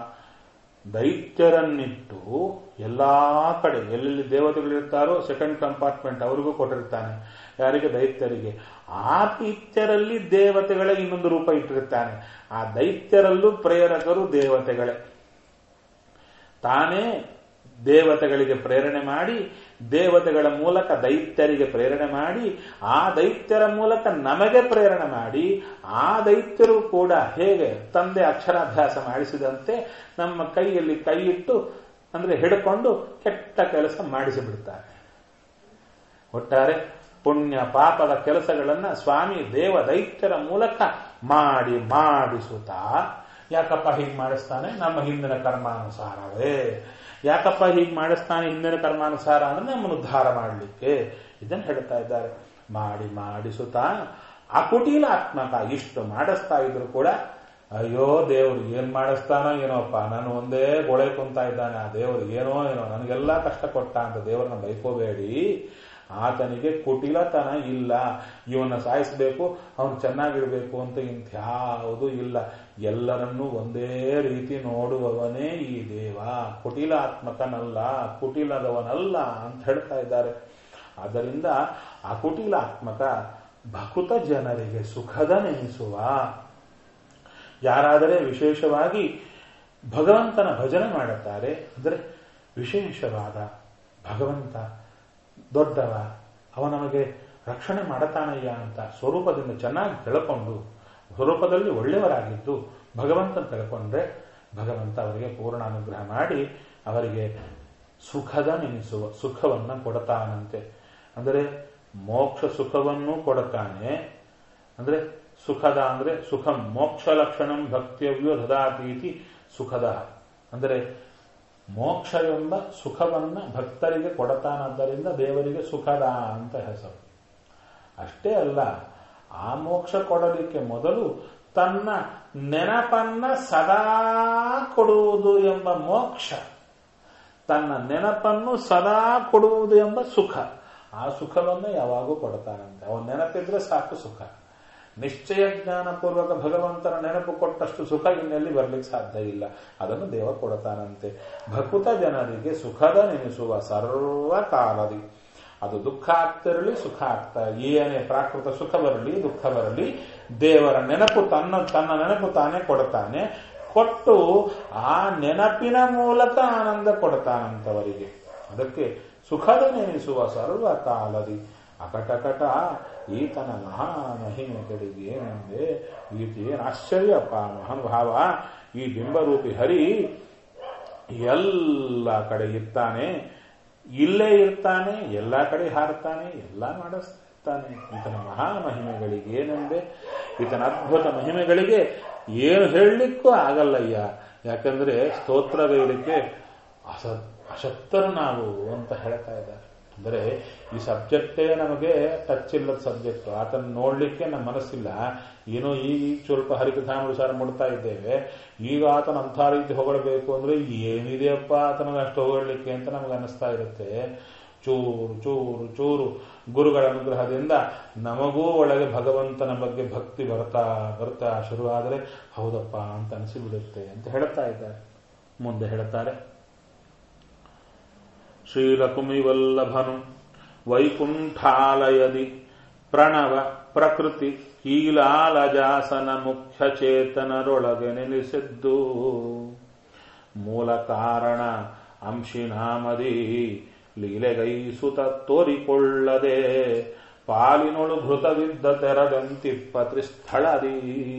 ದೈತ್ಯರನ್ನಿಟ್ಟು ಎಲ್ಲಾ ಕಡೆ ಎಲ್ಲೆಲ್ಲಿ ದೇವತೆಗಳಿರ್ತಾರೋ ಸೆಕೆಂಡ್ ಕಂಪಾರ್ಟ್ಮೆಂಟ್ ಅವರಿಗೂ ಕೊಟ್ಟಿರ್ತಾನೆ ಯಾರಿಗೆ ದೈತ್ಯರಿಗೆ ಆ ದೈತ್ಯರಲ್ಲಿ ದೇವತೆಗಳ ಇನ್ನೊಂದು ರೂಪ ಇಟ್ಟಿರ್ತಾನೆ ಆ ದೈತ್ಯರಲ್ಲೂ ಪ್ರೇರಕರು ದೇವತೆಗಳೇ ತಾನೇ ದೇವತೆಗಳಿಗೆ ಪ್ರೇರಣೆ ಮಾಡಿ ದೇವತೆಗಳ ಮೂಲಕ ದೈತ್ಯರಿಗೆ ಪ್ರೇರಣೆ ಮಾಡಿ ಆ ದೈತ್ಯರ ಮೂಲಕ ನಮಗೆ ಪ್ರೇರಣೆ ಮಾಡಿ ಆ ದೈತ್ಯರು ಕೂಡ ಹೇಗೆ ತಂದೆ ಅಕ್ಷರಾಭ್ಯಾಸ ಮಾಡಿಸಿದಂತೆ ನಮ್ಮ ಕೈಯಲ್ಲಿ ಕೈ ಇಟ್ಟು ಅಂದ್ರೆ ಹಿಡ್ಕೊಂಡು ಕೆಟ್ಟ ಕೆಲಸ ಮಾಡಿಸಿಬಿಡ್ತಾರೆ ಒಟ್ಟಾರೆ ಪುಣ್ಯ ಪಾಪದ ಕೆಲಸಗಳನ್ನ ಸ್ವಾಮಿ ದೇವ ದೈತ್ಯರ ಮೂಲಕ ಮಾಡಿ ಮಾಡಿಸುತ್ತಾ ಯಾಕಪ್ಪ ಹೀಗೆ ಮಾಡಿಸ್ತಾನೆ ನಮ್ಮ ಹಿಂದಿನ ಕರ್ಮಾನುಸಾರವೇ ಯಾಕಪ್ಪ ಹೀಗೆ ಮಾಡಿಸ್ತಾನೆ ಹಿಂದಿನ ಕರ್ಮಾನುಸಾರ ಅಂದ್ರೆ ನಮ್ಮನ್ನು ಉದ್ಧಾರ ಮಾಡಲಿಕ್ಕೆ ಇದನ್ನು ಹೇಳ್ತಾ ಇದ್ದಾರೆ ಮಾಡಿ ಮಾಡಿಸುತ್ತಾ ಅಕುಟೀಲಾತ್ಮಕ ಇಷ್ಟು ಮಾಡಿಸ್ತಾ ಇದ್ರು ಕೂಡ ಅಯ್ಯೋ ದೇವರು ಏನ್ ಮಾಡಿಸ್ತಾನೋ ಏನೋಪ್ಪ ನಾನು ಒಂದೇ ಗೊಳೆ ಕುಂತಾ ಇದ್ದಾನೆ ಆ ದೇವರು ಏನೋ ಏನೋ ನನಗೆಲ್ಲ ಕಷ್ಟ ಕೊಟ್ಟ ಅಂತ ದೇವರನ್ನ ಬೈಕೋಬೇಡಿ ಆತನಿಗೆ ಕುಟಿಲತನ ಇಲ್ಲ ಇವನ್ನ ಸಾಯಿಸಬೇಕು ಅವನು ಚೆನ್ನಾಗಿಡ್ಬೇಕು ಅಂತ ಇಂಥ್ಯಾವುದು ಇಲ್ಲ ಎಲ್ಲರನ್ನೂ ಒಂದೇ ರೀತಿ ನೋಡುವವನೇ ಈ ದೇವ ಕುಟಿಲಾತ್ಮಕನಲ್ಲ ಕುಟಿಲದವನಲ್ಲ ಅಂತ ಹೇಳ್ತಾ ಇದ್ದಾರೆ ಆದ್ದರಿಂದ ಅಕುಟಿಲಾತ್ಮಕ ಭಕುತ ಜನರಿಗೆ ಸುಖದ ನೆನೆಸುವ ಯಾರಾದರೆ ವಿಶೇಷವಾಗಿ ಭಗವಂತನ ಭಜನೆ ಮಾಡುತ್ತಾರೆ ಅಂದರೆ ವಿಶೇಷವಾದ ಭಗವಂತ ದೊಡ್ಡವ ಅವ ನಮಗೆ ರಕ್ಷಣೆ ಮಾಡತಾನಯ್ಯ ಅಂತ ಸ್ವರೂಪದಿಂದ ಚೆನ್ನಾಗಿ ತಿಳ್ಕೊಂಡು ಸ್ವರೂಪದಲ್ಲಿ ಒಳ್ಳೆಯವರಾಗಿದ್ದು ಭಗವಂತನ ತಿಳ್ಕೊಂಡ್ರೆ ಭಗವಂತ ಅವರಿಗೆ ಪೂರ್ಣ ಅನುಗ್ರಹ ಮಾಡಿ ಅವರಿಗೆ ಸುಖದ ನೆನೆಸುವ ಸುಖವನ್ನ ಕೊಡತಾನಂತೆ ಅಂದರೆ ಮೋಕ್ಷ ಸುಖವನ್ನು ಕೊಡತಾನೆ ಅಂದ್ರೆ ಸುಖದ ಅಂದ್ರೆ ಸುಖಂ ಮೋಕ್ಷ ಲಕ್ಷಣಂ ಭಕ್ತಿಯವ್ಯೋ ದದಾತೀತಿ ಸುಖದ ಅಂದರೆ ಮೋಕ್ಷ ಎಂಬ ಸುಖವನ್ನ ಭಕ್ತರಿಗೆ ಕೊಡತಾನದ್ದರಿಂದ ದೇವರಿಗೆ ಸುಖದ ಅಂತ ಹೆಸರು ಅಷ್ಟೇ ಅಲ್ಲ ಆ ಮೋಕ್ಷ ಕೊಡಲಿಕ್ಕೆ ಮೊದಲು ತನ್ನ ನೆನಪನ್ನ ಸದಾ ಕೊಡುವುದು ಎಂಬ ಮೋಕ್ಷ ತನ್ನ ನೆನಪನ್ನು ಸದಾ ಕೊಡುವುದು ಎಂಬ ಸುಖ ಆ ಸುಖವನ್ನು ಯಾವಾಗೂ ಕೊಡ್ತಾನಂತೆ ಅವನ ನೆನಪಿದ್ರೆ ಸಾಕು ಸುಖ ನಿಶ್ಚಯ ಜ್ಞಾನಪೂರ್ವಕ ಭಗವಂತನ ನೆನಪು ಕೊಟ್ಟಷ್ಟು ಸುಖ ಇನ್ನೆಲ್ಲಿ ಬರ್ಲಿಕ್ಕೆ ಸಾಧ್ಯ ಇಲ್ಲ ಅದನ್ನು ದೇವ ಕೊಡತಾನಂತೆ ಭಕುತ ಜನರಿಗೆ ಸುಖದ ನೆನೆಸುವ ಸರ್ವ ಕಾಲದಿ ಅದು ದುಃಖ ಆಗ್ತಿರಲಿ ಸುಖ ಆಗ್ತಾ ಏನೇ ಪ್ರಾಕೃತ ಸುಖ ಬರಲಿ ದುಃಖ ಬರಲಿ ದೇವರ ನೆನಪು ತನ್ನ ತನ್ನ ನೆನಪು ತಾನೇ ಕೊಡ್ತಾನೆ ಕೊಟ್ಟು ಆ ನೆನಪಿನ ಮೂಲಕ ಆನಂದ ಕೊಡ್ತಾನಂತವರಿಗೆ ಅದಕ್ಕೆ ಸುಖದ ನೆನೆಸುವ ಸರ್ವ ಕಾಲದಿ ಅಕಟಕಟ ಈತನ ಮಹಾಮಹಿಮೆಗಳಿಗೆ ಏನೆಂದೆ ಈತೇನು ಆಶ್ಚರ್ಯಪ್ಪ ಮಹಾನುಭಾವ ಈ ಬಿಂಬರೂಪಿ ಹರಿ ಎಲ್ಲ ಕಡೆ ಇರ್ತಾನೆ ಇಲ್ಲೇ ಇರ್ತಾನೆ ಎಲ್ಲ ಕಡೆ ಹಾರ್ತಾನೆ ಎಲ್ಲ ಮಾಡಿಸ್ತಾನೆ ಈತನ ಮಹಾಮಹಿಮೆಗಳಿಗೆ ಏನೆಂದೆ ಈತನ ಅದ್ಭುತ ಮಹಿಮೆಗಳಿಗೆ ಏನು ಹೇಳಲಿಕ್ಕೂ ಆಗಲ್ಲಯ್ಯ ಯಾಕಂದ್ರೆ ಸ್ತೋತ್ರಗೈಲಿಕ್ಕೆ ಅಸ ಅಶಕ್ತರು ನಾವು ಅಂತ ಹೇಳ್ತಾ ಇದ್ದಾರೆ ಅಂದರೆ ಈ ಸಬ್ಜೆಕ್ಟೇ ನಮಗೆ ಟಚ್ ಇಲ್ಲದ ಸಬ್ಜೆಕ್ಟ್ ಆತನ ನೋಡ್ಲಿಕ್ಕೆ ನಮ್ಮ ಮನಸ್ಸಿಲ್ಲ ಏನೋ ಈಗ ಸ್ವಲ್ಪ ಹರಿಕಥಾನುಸಾರ ಮುಡ್ತಾ ಇದ್ದೇವೆ ಈಗ ಆತನ ಅಂಥ ರೀತಿ ಹೊಗಳಬೇಕು ಅಂದ್ರೆ ಏನಿದೆಯಪ್ಪ ಆತನಿಗೆ ಅಷ್ಟು ಹೊಗಳಲಿಕ್ಕೆ ಅಂತ ನಮಗೆ ಅನಿಸ್ತಾ ಇರುತ್ತೆ ಚೂರು ಚೂರು ಚೂರು ಗುರುಗಳ ಅನುಗ್ರಹದಿಂದ ನಮಗೂ ಒಳಗೆ ಭಗವಂತನ ಬಗ್ಗೆ ಭಕ್ತಿ ಬರ್ತಾ ಬರ್ತಾ ಶುರುವಾದರೆ ಹೌದಪ್ಪ ಅಂತ ಅನಿಸಿಬಿಡುತ್ತೆ ಅಂತ ಹೇಳ್ತಾ ಇದ್ದಾರೆ ಮುಂದೆ ಹೇಳ್ತಾರೆ ಶ್ರೀಲಕುಮಿವಲ್ಲಭನು ವೈಕುಂಠಾಲಯದಿ ಪ್ರಣವ ಪ್ರಕೃತಿ ಕೀಲಾಲಜಾಸನ ಮುಖ್ಯ ಚೇತನರೊಳಗೆ ನೆಲೆಸಿದ್ದು ಮೂಲ ಕಾರಣ ಅಂಶಿನಾಮದಿ ಲೀಲೆಗೈಸುತ ತೋರಿಕೊಳ್ಳದೆ ಪಾಲಿನೊಳು ಭೃತವಿದ್ದ ತೆರದಂತಿಪ್ಪ ತ್ರಿಸ್ಥಳದಿ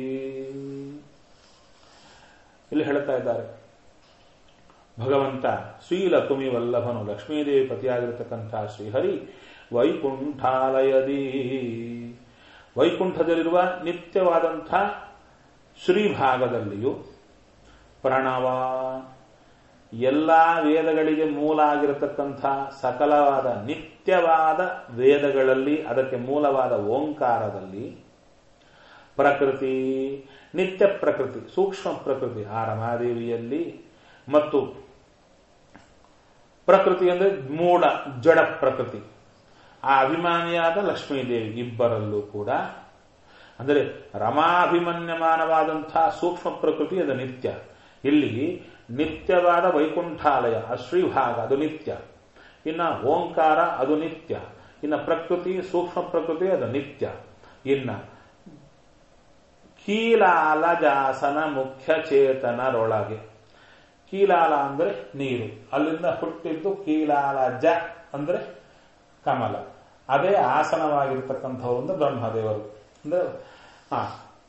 ಇಲ್ಲಿ ಹೇಳ್ತಾ ಇದ್ದಾರೆ ಭಗವಂತ ಶ್ರೀಲ ಕುಮಿ ವಲ್ಲಭನು ಲಕ್ಷ್ಮೀದೇವಿ ಪತಿಯಾಗಿರತಕ್ಕಂಥ ಶ್ರೀಹರಿ ವೈಕುಂಠಾಲಯದಿ ವೈಕುಂಠದಲ್ಲಿರುವ ನಿತ್ಯವಾದಂಥ ಶ್ರೀಭಾಗದಲ್ಲಿಯೂ ಪ್ರಣವ ಎಲ್ಲಾ ವೇದಗಳಿಗೆ ಮೂಲ ಆಗಿರತಕ್ಕಂಥ ಸಕಲವಾದ ನಿತ್ಯವಾದ ವೇದಗಳಲ್ಲಿ ಅದಕ್ಕೆ ಮೂಲವಾದ ಓಂಕಾರದಲ್ಲಿ ಪ್ರಕೃತಿ ನಿತ್ಯ ಪ್ರಕೃತಿ ಸೂಕ್ಷ್ಮ ಪ್ರಕೃತಿ ಆ ರಮಾದೇವಿಯಲ್ಲಿ ಮತ್ತು ಪ್ರಕೃತಿ ಅಂದರೆ ಮೂಢ ಜಡ ಪ್ರಕೃತಿ ಆ ಅಭಿಮಾನಿಯಾದ ಲಕ್ಷ್ಮೀದೇವಿ ಇಬ್ಬರಲ್ಲೂ ಕೂಡ ಅಂದರೆ ರಮಾಭಿಮನ್ಯಮಾನವಾದಂತಹ ಸೂಕ್ಷ್ಮ ಪ್ರಕೃತಿ ಅದು ನಿತ್ಯ ಇಲ್ಲಿ ನಿತ್ಯವಾದ ವೈಕುಂಠಾಲಯ ಅಶ್ರೀಭಾಗ ಅದು ನಿತ್ಯ ಇನ್ನ ಓಂಕಾರ ಅದು ನಿತ್ಯ ಇನ್ನ ಪ್ರಕೃತಿ ಸೂಕ್ಷ್ಮ ಪ್ರಕೃತಿ ಅದು ನಿತ್ಯ ಇನ್ನ ಕೀಲಾಲ ಜಾಸನ ಮುಖ್ಯ ಚೇತನರೊಳಗೆ ಕೀಲಾಲ ಅಂದ್ರೆ ನೀರು ಅಲ್ಲಿಂದ ಹುಟ್ಟಿದ್ದು ಕೀಲಾಲ ಜ ಅಂದ್ರೆ ಕಮಲ ಅದೇ ಆಸನವಾಗಿರ್ತಕ್ಕಂಥವ್ರು ಅಂದ್ರೆ ಬ್ರಹ್ಮದೇವರು ಅಂದ್ರೆ ಹಾ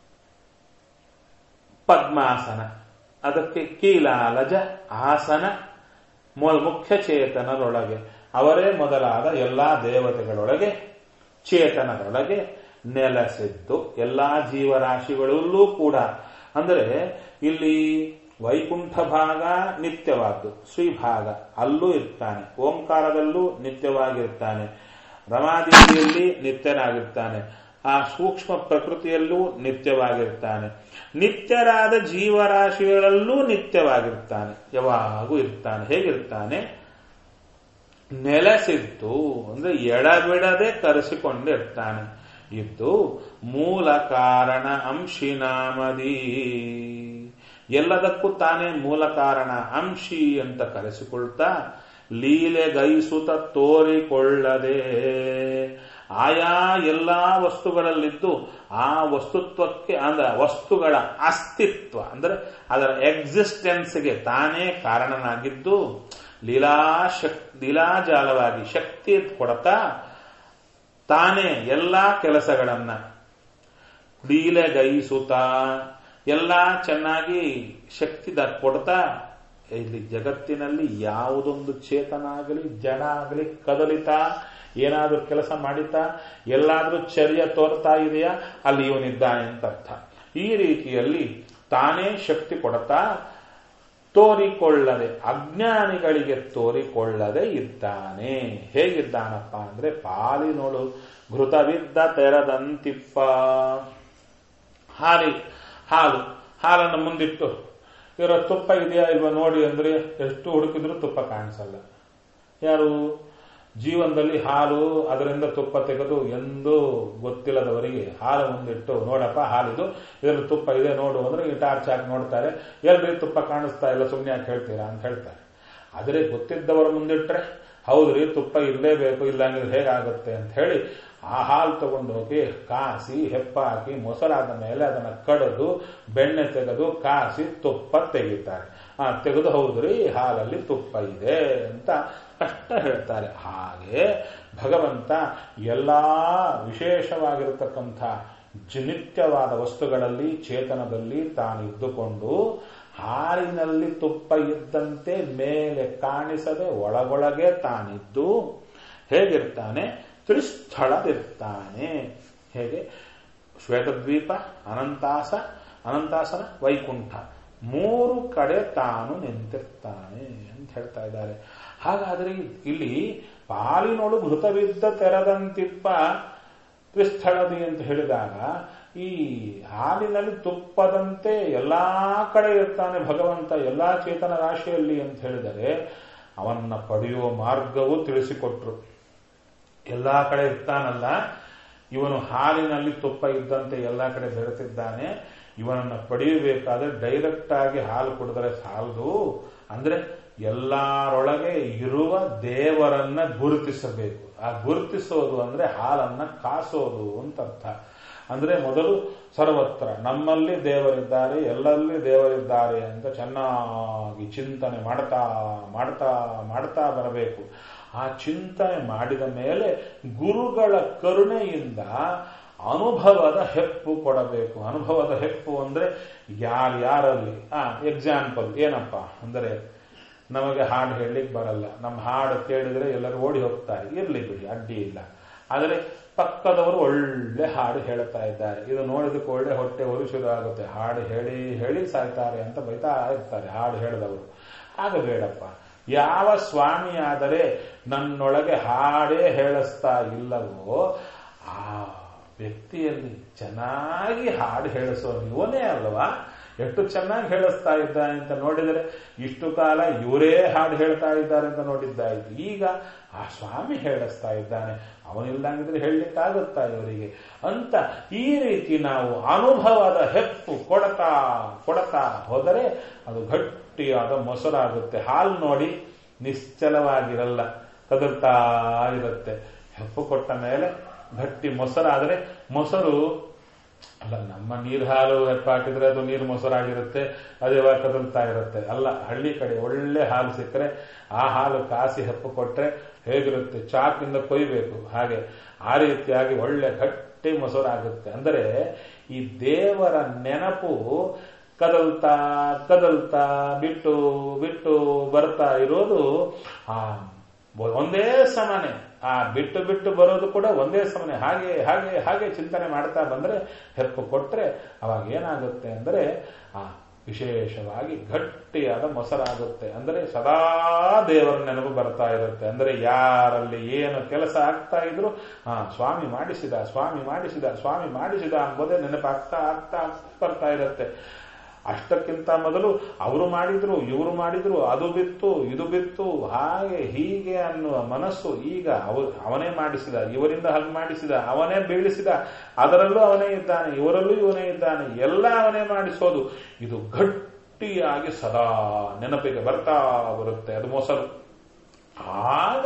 ಪದ್ಮಾಸನ ಅದಕ್ಕೆ ಕೀಲಾಲಜ ಆಸನ ಮುಖ್ಯ ಚೇತನರೊಳಗೆ ಅವರೇ ಮೊದಲಾದ ಎಲ್ಲಾ ದೇವತೆಗಳೊಳಗೆ ಚೇತನರೊಳಗೆ ನೆಲೆಸಿದ್ದು ಎಲ್ಲಾ ಜೀವರಾಶಿಗಳಲ್ಲೂ ಕೂಡ ಅಂದರೆ ಇಲ್ಲಿ ವೈಕುಂಠ ಭಾಗ ನಿತ್ಯವಾದ್ದು ಶ್ರೀಭಾಗ ಅಲ್ಲೂ ಇರ್ತಾನೆ ಓಂಕಾರದಲ್ಲೂ ನಿತ್ಯವಾಗಿರ್ತಾನೆ ರಮಾದೇವಿಯಲ್ಲಿ ನಿತ್ಯನಾಗಿರ್ತಾನೆ ಆ ಸೂಕ್ಷ್ಮ ಪ್ರಕೃತಿಯಲ್ಲೂ ನಿತ್ಯವಾಗಿರ್ತಾನೆ ನಿತ್ಯರಾದ ಜೀವರಾಶಿಗಳಲ್ಲೂ ನಿತ್ಯವಾಗಿರ್ತಾನೆ ಯಾವಾಗೂ ಇರ್ತಾನೆ ಹೇಗಿರ್ತಾನೆ ನೆಲೆಸಿದ್ದು ಅಂದ್ರೆ ಎಡಬಿಡದೆ ಕರೆಸಿಕೊಂಡಿರ್ತಾನೆ ಇದ್ದು ಮೂಲ ಕಾರಣ ಅಂಶಿನಾಮದಿ ಎಲ್ಲದಕ್ಕೂ ತಾನೇ ಮೂಲ ಕಾರಣ ಅಂಶಿ ಅಂತ ಕರೆಸಿಕೊಳ್ತಾ ಲೀಲೆಗೈಸುತ್ತ ತೋರಿಕೊಳ್ಳದೆ ಆಯಾ ಎಲ್ಲಾ ವಸ್ತುಗಳಲ್ಲಿದ್ದು ಆ ವಸ್ತುತ್ವಕ್ಕೆ ಅಂದ್ರೆ ವಸ್ತುಗಳ ಅಸ್ತಿತ್ವ ಅಂದ್ರೆ ಅದರ ಎಕ್ಸಿಸ್ಟೆನ್ಸ್ಗೆ ತಾನೇ ಕಾರಣನಾಗಿದ್ದು ಲೀಲಾ ಶಕ್ ಲೀಲಾಜಾಲವಾಗಿ ಶಕ್ತಿ ಕೊಡತಾ ತಾನೇ ಎಲ್ಲಾ ಕೆಲಸಗಳನ್ನ ಲೀಲೆಗೈಸುತ್ತ ಎಲ್ಲ ಚೆನ್ನಾಗಿ ಶಕ್ತಿ ಕೊಡ್ತಾ ಇಲ್ಲಿ ಜಗತ್ತಿನಲ್ಲಿ ಯಾವುದೊಂದು ಚೇತನ ಆಗಲಿ ಜನ ಆಗಲಿ ಕದಲಿತಾ ಏನಾದ್ರೂ ಕೆಲಸ ಮಾಡಿತಾ ಎಲ್ಲಾದ್ರೂ ಚರ್ಯ ತೋರ್ತಾ ಇದೆಯಾ ಅಲ್ಲಿ ಇವನಿದ್ದಾನೆ ಅಂತ ಅರ್ಥ ಈ ರೀತಿಯಲ್ಲಿ ತಾನೇ ಶಕ್ತಿ ಕೊಡ್ತಾ ತೋರಿಕೊಳ್ಳದೆ ಅಜ್ಞಾನಿಗಳಿಗೆ ತೋರಿಕೊಳ್ಳದೆ ಇದ್ದಾನೆ ಹೇಗಿದ್ದಾನಪ್ಪ ಅಂದ್ರೆ ಪಾಲಿನೊಳು ಘೃತವಿದ್ದ ತೆರದಂತಿಪ್ಪ ಹಾಲಿ ಹಾಲು ಹಾಲನ್ನು ಮುಂದಿಟ್ಟು ಇವರ ತುಪ್ಪ ಇದೆಯಾ ಇಲ್ವಾ ನೋಡಿ ಅಂದ್ರೆ ಎಷ್ಟು ಹುಡುಕಿದ್ರು ತುಪ್ಪ ಕಾಣಿಸಲ್ಲ ಯಾರು ಜೀವನದಲ್ಲಿ ಹಾಲು ಅದರಿಂದ ತುಪ್ಪ ತೆಗೆದು ಎಂದೂ ಗೊತ್ತಿಲ್ಲದವರಿಗೆ ಹಾಲು ಮುಂದಿಟ್ಟು ನೋಡಪ್ಪ ಹಾಲಿದು ಇದರಲ್ಲಿ ತುಪ್ಪ ಇದೆ ನೋಡು ಅಂದ್ರೆ ಈ ಟಾರ್ಚ್ ಹಾಕಿ ನೋಡ್ತಾರೆ ಎಲ್ರಿ ತುಪ್ಪ ಕಾಣಿಸ್ತಾ ಇಲ್ಲ ಸುಮ್ಮನೆ ಯಾಕೆ ಹೇಳ್ತೀರಾ ಅಂತ ಹೇಳ್ತಾರೆ ಆದರೆ ಗೊತ್ತಿದ್ದವರ ಮುಂದಿಟ್ರೆ ಹೌದ್ರಿ ತುಪ್ಪ ಇರಲೇಬೇಕು ಇಲ್ಲಾಂದ್ರೆ ಹೇಗಾಗುತ್ತೆ ಅಂತ ಹೇಳಿ ಆ ಹಾಲು ತಗೊಂಡು ಹೋಗಿ ಕಾಸಿ ಹೆಪ್ಪ ಹಾಕಿ ಮೊಸರಾದ ಮೇಲೆ ಅದನ್ನ ಕಡದು ಬೆಣ್ಣೆ ತೆಗೆದು ಕಾಸಿ ತುಪ್ಪ ತೆಗಿತಾರೆ ಆ ತೆಗೆದು ಹೌದ್ರಿ ಹಾಲಲ್ಲಿ ತುಪ್ಪ ಇದೆ ಅಂತ ಕಷ್ಟ ಹೇಳ್ತಾರೆ ಹಾಗೆ ಭಗವಂತ ಎಲ್ಲಾ ವಿಶೇಷವಾಗಿರತಕ್ಕಂಥ ನಿತ್ಯವಾದ ವಸ್ತುಗಳಲ್ಲಿ ಚೇತನದಲ್ಲಿ ತಾನಿದ್ದುಕೊಂಡು ಹಾಲಿನಲ್ಲಿ ತುಪ್ಪ ಇದ್ದಂತೆ ಮೇಲೆ ಕಾಣಿಸದೆ ಒಳಗೊಳಗೆ ತಾನಿದ್ದು ಹೇಗಿರ್ತಾನೆ ತ್ರಿಸ್ಥಳದಿರ್ತಾನೆ ಹೇಗೆ ಶ್ವೇತದ್ವೀಪ ಅನಂತಾಸ ಅನಂತಾಸನ ವೈಕುಂಠ ಮೂರು ಕಡೆ ತಾನು ನಿಂತಿರ್ತಾನೆ ಅಂತ ಹೇಳ್ತಾ ಇದ್ದಾರೆ ಹಾಗಾದ್ರೆ ಇಲ್ಲಿ ಪಾಲಿನೋಡು ಘೃತವಿದ್ದ ತೆರದಂತಿಪ್ಪ ತ್ರಿಸ್ಥಳದಿ ಅಂತ ಹೇಳಿದಾಗ ಈ ಹಾಲಿನಲ್ಲಿ ತುಪ್ಪದಂತೆ ಎಲ್ಲಾ ಕಡೆ ಇರ್ತಾನೆ ಭಗವಂತ ಎಲ್ಲಾ ಚೇತನ ರಾಶಿಯಲ್ಲಿ ಅಂತ ಹೇಳಿದರೆ ಅವನ್ನ ಪಡೆಯುವ ಮಾರ್ಗವೂ ತಿಳಿಸಿಕೊಟ್ರು ಎಲ್ಲಾ ಕಡೆ ಇರ್ತಾನಲ್ಲ ಇವನು ಹಾಲಿನಲ್ಲಿ ತುಪ್ಪ ಇದ್ದಂತೆ ಎಲ್ಲಾ ಕಡೆ ಬೆರೆತಿದ್ದಾನೆ ಇವನನ್ನ ಪಡೆಯಬೇಕಾದ್ರೆ ಡೈರೆಕ್ಟ್ ಆಗಿ ಹಾಲು ಕುಡಿದ್ರೆ ಸಾಲದು ಅಂದ್ರೆ ಎಲ್ಲರೊಳಗೆ ಇರುವ ದೇವರನ್ನ ಗುರುತಿಸಬೇಕು ಆ ಗುರುತಿಸೋದು ಅಂದ್ರೆ ಹಾಲನ್ನ ಕಾಸೋದು ಅಂತ ಅರ್ಥ ಅಂದ್ರೆ ಮೊದಲು ಸರ್ವತ್ರ ನಮ್ಮಲ್ಲಿ ದೇವರಿದ್ದಾರೆ ಎಲ್ಲಲ್ಲಿ ದೇವರಿದ್ದಾರೆ ಅಂತ ಚೆನ್ನಾಗಿ ಚಿಂತನೆ ಮಾಡ್ತಾ ಮಾಡ್ತಾ ಮಾಡ್ತಾ ಬರಬೇಕು ಆ ಚಿಂತನೆ ಮಾಡಿದ ಮೇಲೆ ಗುರುಗಳ ಕರುಣೆಯಿಂದ ಅನುಭವದ ಹೆಪ್ಪು ಕೊಡಬೇಕು ಅನುಭವದ ಹೆಪ್ಪು ಅಂದ್ರೆ ಯಾರ್ಯಾರಲ್ಲಿ ಆ ಎಕ್ಸಾಂಪಲ್ ಏನಪ್ಪ ಅಂದರೆ ನಮಗೆ ಹಾಡು ಹೇಳಲಿಕ್ಕೆ ಬರಲ್ಲ ನಮ್ಮ ಹಾಡು ಕೇಳಿದ್ರೆ ಎಲ್ಲರೂ ಓಡಿ ಹೋಗ್ತಾರೆ ಇರ್ಲಿ ಬಿಡಿ ಅಡ್ಡಿ ಇಲ್ಲ ಆದರೆ ಪಕ್ಕದವರು ಒಳ್ಳೆ ಹಾಡು ಹೇಳ್ತಾ ಇದ್ದಾರೆ ಇದು ನೋಡಿದಕ್ಕೆ ಒಳ್ಳೆ ಹೊಟ್ಟೆ ಶುರು ಆಗುತ್ತೆ ಹಾಡು ಹೇಳಿ ಹೇಳಿ ಸಾಯ್ತಾರೆ ಅಂತ ಬೈತಾ ಇರ್ತಾರೆ ಹಾಡು ಹೇಳಿದವರು ಆಗಬೇಡಪ್ಪ ಯಾವ ಸ್ವಾಮಿಯಾದರೆ ನನ್ನೊಳಗೆ ಹಾಡೇ ಹೇಳಿಸ್ತಾ ಇಲ್ಲವೋ ಆ ವ್ಯಕ್ತಿಯಲ್ಲಿ ಚೆನ್ನಾಗಿ ಹಾಡು ಹೇಳಿಸೋ ಇವನೇ ಅಲ್ವಾ ಎಷ್ಟು ಚೆನ್ನಾಗಿ ಹೇಳಿಸ್ತಾ ಇದ್ದಾನೆ ಅಂತ ನೋಡಿದರೆ ಇಷ್ಟು ಕಾಲ ಇವರೇ ಹಾಡು ಹೇಳ್ತಾ ಇದ್ದಾರೆ ಅಂತ ನೋಡಿದ್ದಾಯ್ತು ಈಗ ಆ ಸ್ವಾಮಿ ಹೇಳಿಸ್ತಾ ಇದ್ದಾನೆ ಅವನಿಲ್ಲಂಗಿದ್ರೆ ಹೇಳಲಿಕ್ಕಾಗುತ್ತಾ ಇವರಿಗೆ ಅಂತ ಈ ರೀತಿ ನಾವು ಅನುಭವದ ಹೆಪ್ಪು ಕೊಡತಾ ಕೊಡತಾ ಹೋದರೆ ಅದು ಗಟ್ಟಿಯಾದ ಮೊಸರಾಗುತ್ತೆ ಹಾಲು ನೋಡಿ ನಿಶ್ಚಲವಾಗಿರಲ್ಲ ಕದಲ್ತಾ ಇರುತ್ತೆ ಹೆಪ್ಪು ಕೊಟ್ಟ ಮೇಲೆ ಗಟ್ಟಿ ಮೊಸರಾದರೆ ಮೊಸರು ಅಲ್ಲ ನಮ್ಮ ನೀರು ಹಾಲು ಹಾಕಿದ್ರೆ ಅದು ನೀರು ಮೊಸರಾಗಿರುತ್ತೆ ಅದು ಯಾವಾಗ ಕದಲ್ತಾ ಇರುತ್ತೆ ಅಲ್ಲ ಹಳ್ಳಿ ಕಡೆ ಒಳ್ಳೆ ಹಾಲು ಸಿಕ್ಕರೆ ಆ ಹಾಲು ಕಾಸಿ ಹೆಪ್ಪು ಕೊಟ್ರೆ ಹೇಗಿರುತ್ತೆ ಚಾಕಿಂದ ಕೊಯ್ಬೇಕು ಹಾಗೆ ಆ ರೀತಿಯಾಗಿ ಒಳ್ಳೆ ಗಟ್ಟಿ ಮೊಸರಾಗುತ್ತೆ ಅಂದರೆ ಈ ದೇವರ ನೆನಪು ಕದಲ್ತಾ ಕದಲ್ತಾ ಬಿಟ್ಟು ಬಿಟ್ಟು ಬರ್ತಾ ಇರೋದು ಆ ಒಂದೇ ಸಮನೆ ಆ ಬಿಟ್ಟು ಬಿಟ್ಟು ಬರೋದು ಕೂಡ ಒಂದೇ ಸಮನೆ ಹಾಗೆ ಹಾಗೆ ಹಾಗೆ ಚಿಂತನೆ ಮಾಡ್ತಾ ಬಂದ್ರೆ ಹೆಪ್ಪು ಕೊಟ್ರೆ ಅವಾಗ ಏನಾಗುತ್ತೆ ಅಂದ್ರೆ ಆ ವಿಶೇಷವಾಗಿ ಗಟ್ಟಿಯಾದ ಮೊಸರಾಗುತ್ತೆ ಅಂದ್ರೆ ಸದಾ ದೇವರ ನೆನಪು ಬರ್ತಾ ಇರುತ್ತೆ ಅಂದ್ರೆ ಯಾರಲ್ಲಿ ಏನು ಕೆಲಸ ಆಗ್ತಾ ಇದ್ರು ಆ ಸ್ವಾಮಿ ಮಾಡಿಸಿದ ಸ್ವಾಮಿ ಮಾಡಿಸಿದ ಸ್ವಾಮಿ ಮಾಡಿಸಿದ ಎಂಬುದೇ ನೆನಪಾಗ್ತಾ ಆಗ್ತಾ ಬರ್ತಾ ಇರುತ್ತೆ ಅಷ್ಟಕ್ಕಿಂತ ಮೊದಲು ಅವರು ಮಾಡಿದ್ರು ಇವರು ಮಾಡಿದ್ರು ಅದು ಬಿತ್ತು ಇದು ಬಿತ್ತು ಹಾಗೆ ಹೀಗೆ ಅನ್ನುವ ಮನಸ್ಸು ಈಗ ಅವ ಅವನೇ ಮಾಡಿಸಿದ ಇವರಿಂದ ಹಾಗೆ ಮಾಡಿಸಿದ ಅವನೇ ಬೀಳಿಸಿದ ಅದರಲ್ಲೂ ಅವನೇ ಇದ್ದಾನೆ ಇವರಲ್ಲೂ ಇವನೇ ಇದ್ದಾನೆ ಎಲ್ಲ ಅವನೇ ಮಾಡಿಸೋದು ಇದು ಗಟ್ಟಿಯಾಗಿ ಸದಾ ನೆನಪಿಗೆ ಬರ್ತಾ ಬರುತ್ತೆ ಅದು ಮೊಸರು ಆಗ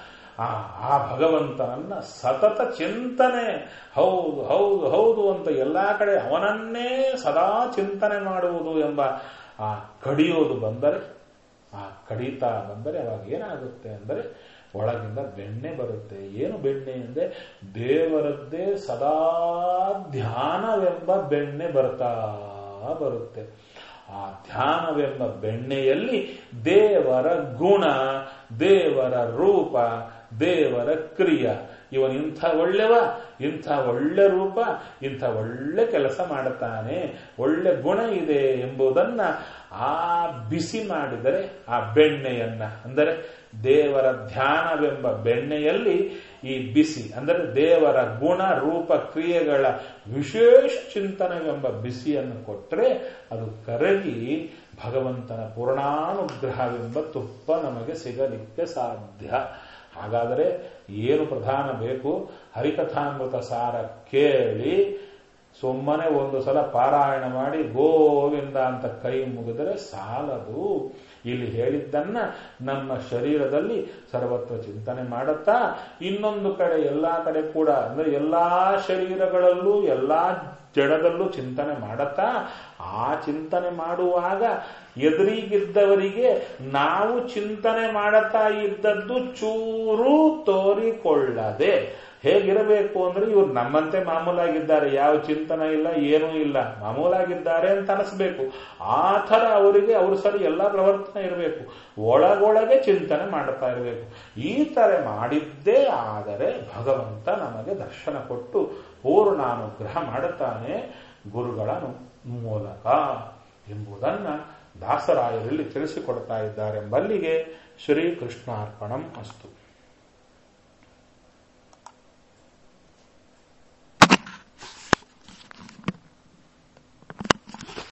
ಆ ಭಗವಂತನನ್ನ ಸತತ ಚಿಂತನೆ ಹೌದು ಹೌದು ಹೌದು ಅಂತ ಎಲ್ಲಾ ಕಡೆ ಅವನನ್ನೇ ಸದಾ ಚಿಂತನೆ ಮಾಡುವುದು ಎಂಬ ಆ ಕಡಿಯೋದು ಬಂದರೆ ಆ ಕಡಿತಾ ಬಂದರೆ ಅವಾಗ ಏನಾಗುತ್ತೆ ಅಂದರೆ ಒಳಗಿಂದ ಬೆಣ್ಣೆ ಬರುತ್ತೆ ಏನು ಬೆಣ್ಣೆ ಅಂದರೆ ದೇವರದ್ದೇ ಸದಾ ಧ್ಯಾನವೆಂಬ ಬೆಣ್ಣೆ ಬರ್ತಾ ಬರುತ್ತೆ ಆ ಧ್ಯಾನವೆಂಬ ಬೆಣ್ಣೆಯಲ್ಲಿ ದೇವರ ಗುಣ ದೇವರ ರೂಪ ದೇವರ ಕ್ರಿಯ ಇವನು ಇಂಥ ಒಳ್ಳೆವ ಇಂಥ ಒಳ್ಳೆ ರೂಪ ಇಂಥ ಒಳ್ಳೆ ಕೆಲಸ ಮಾಡುತ್ತಾನೆ ಒಳ್ಳೆ ಗುಣ ಇದೆ ಎಂಬುದನ್ನ ಆ ಬಿಸಿ ಮಾಡಿದರೆ ಆ ಬೆಣ್ಣೆಯನ್ನ ಅಂದರೆ ದೇವರ ಧ್ಯಾನವೆಂಬ ಬೆಣ್ಣೆಯಲ್ಲಿ ಈ ಬಿಸಿ ಅಂದರೆ ದೇವರ ಗುಣ ರೂಪ ಕ್ರಿಯೆಗಳ ವಿಶೇಷ ಚಿಂತನೆವೆಂಬ ಬಿಸಿಯನ್ನು ಕೊಟ್ಟರೆ ಅದು ಕರಗಿ ಭಗವಂತನ ಪೂರ್ಣಾನುಗ್ರಹವೆಂಬ ತುಪ್ಪ ನಮಗೆ ಸಿಗಲಿಕ್ಕೆ ಸಾಧ್ಯ ಹಾಗಾದರೆ ಏನು ಪ್ರಧಾನ ಬೇಕು ಹರಿಕಥಾಮೃತ ಸಾರ ಕೇಳಿ ಸುಮ್ಮನೆ ಒಂದು ಸಲ ಪಾರಾಯಣ ಮಾಡಿ ಗೋವಿಂದ ಅಂತ ಕೈ ಮುಗಿದರೆ ಸಾಲದು ಇಲ್ಲಿ ಹೇಳಿದ್ದನ್ನ ನಮ್ಮ ಶರೀರದಲ್ಲಿ ಸರ್ವತ್ರ ಚಿಂತನೆ ಮಾಡುತ್ತಾ ಇನ್ನೊಂದು ಕಡೆ ಎಲ್ಲಾ ಕಡೆ ಕೂಡ ಅಂದ್ರೆ ಎಲ್ಲಾ ಶರೀರಗಳಲ್ಲೂ ಎಲ್ಲಾ ಜಡದಲ್ಲೂ ಚಿಂತನೆ ಮಾಡುತ್ತಾ ಆ ಚಿಂತನೆ ಮಾಡುವಾಗ ಎದುರಿಗಿದ್ದವರಿಗೆ ನಾವು ಚಿಂತನೆ ಮಾಡುತ್ತಾ ಇದ್ದದ್ದು ಚೂರು ತೋರಿಕೊಳ್ಳದೆ ಹೇಗಿರಬೇಕು ಅಂದ್ರೆ ಇವ್ರು ನಮ್ಮಂತೆ ಮಾಮೂಲಾಗಿದ್ದಾರೆ ಯಾವ ಚಿಂತನೆ ಇಲ್ಲ ಏನೂ ಇಲ್ಲ ಮಾಮೂಲಾಗಿದ್ದಾರೆ ಅಂತ ಅನಿಸ್ಬೇಕು ಆ ಥರ ಅವರಿಗೆ ಅವ್ರ ಸರಿ ಎಲ್ಲ ಪ್ರವರ್ತನೆ ಇರಬೇಕು ಒಳಗೊಳಗೆ ಚಿಂತನೆ ಮಾಡುತ್ತಾ ಇರಬೇಕು ಈ ತರ ಮಾಡಿದ್ದೇ ಆದರೆ ಭಗವಂತ ನಮಗೆ ದರ್ಶನ ಕೊಟ್ಟು ಪೂರ್ಣಾನುಗ್ರಹ ಮಾಡುತ್ತಾನೆ ಗುರುಗಳ ಮೂಲಕ ಎಂಬುದನ್ನ ದಾಸರಾಯರಲ್ಲಿ ತಿಳಿಸಿಕೊಡ್ತಾ ಇದ್ದಾರೆಂಬಲ್ಲಿಗೆ ಶ್ರೀಕೃಷ್ಣಾರ್ಪಣಂ ಅಸ್ತು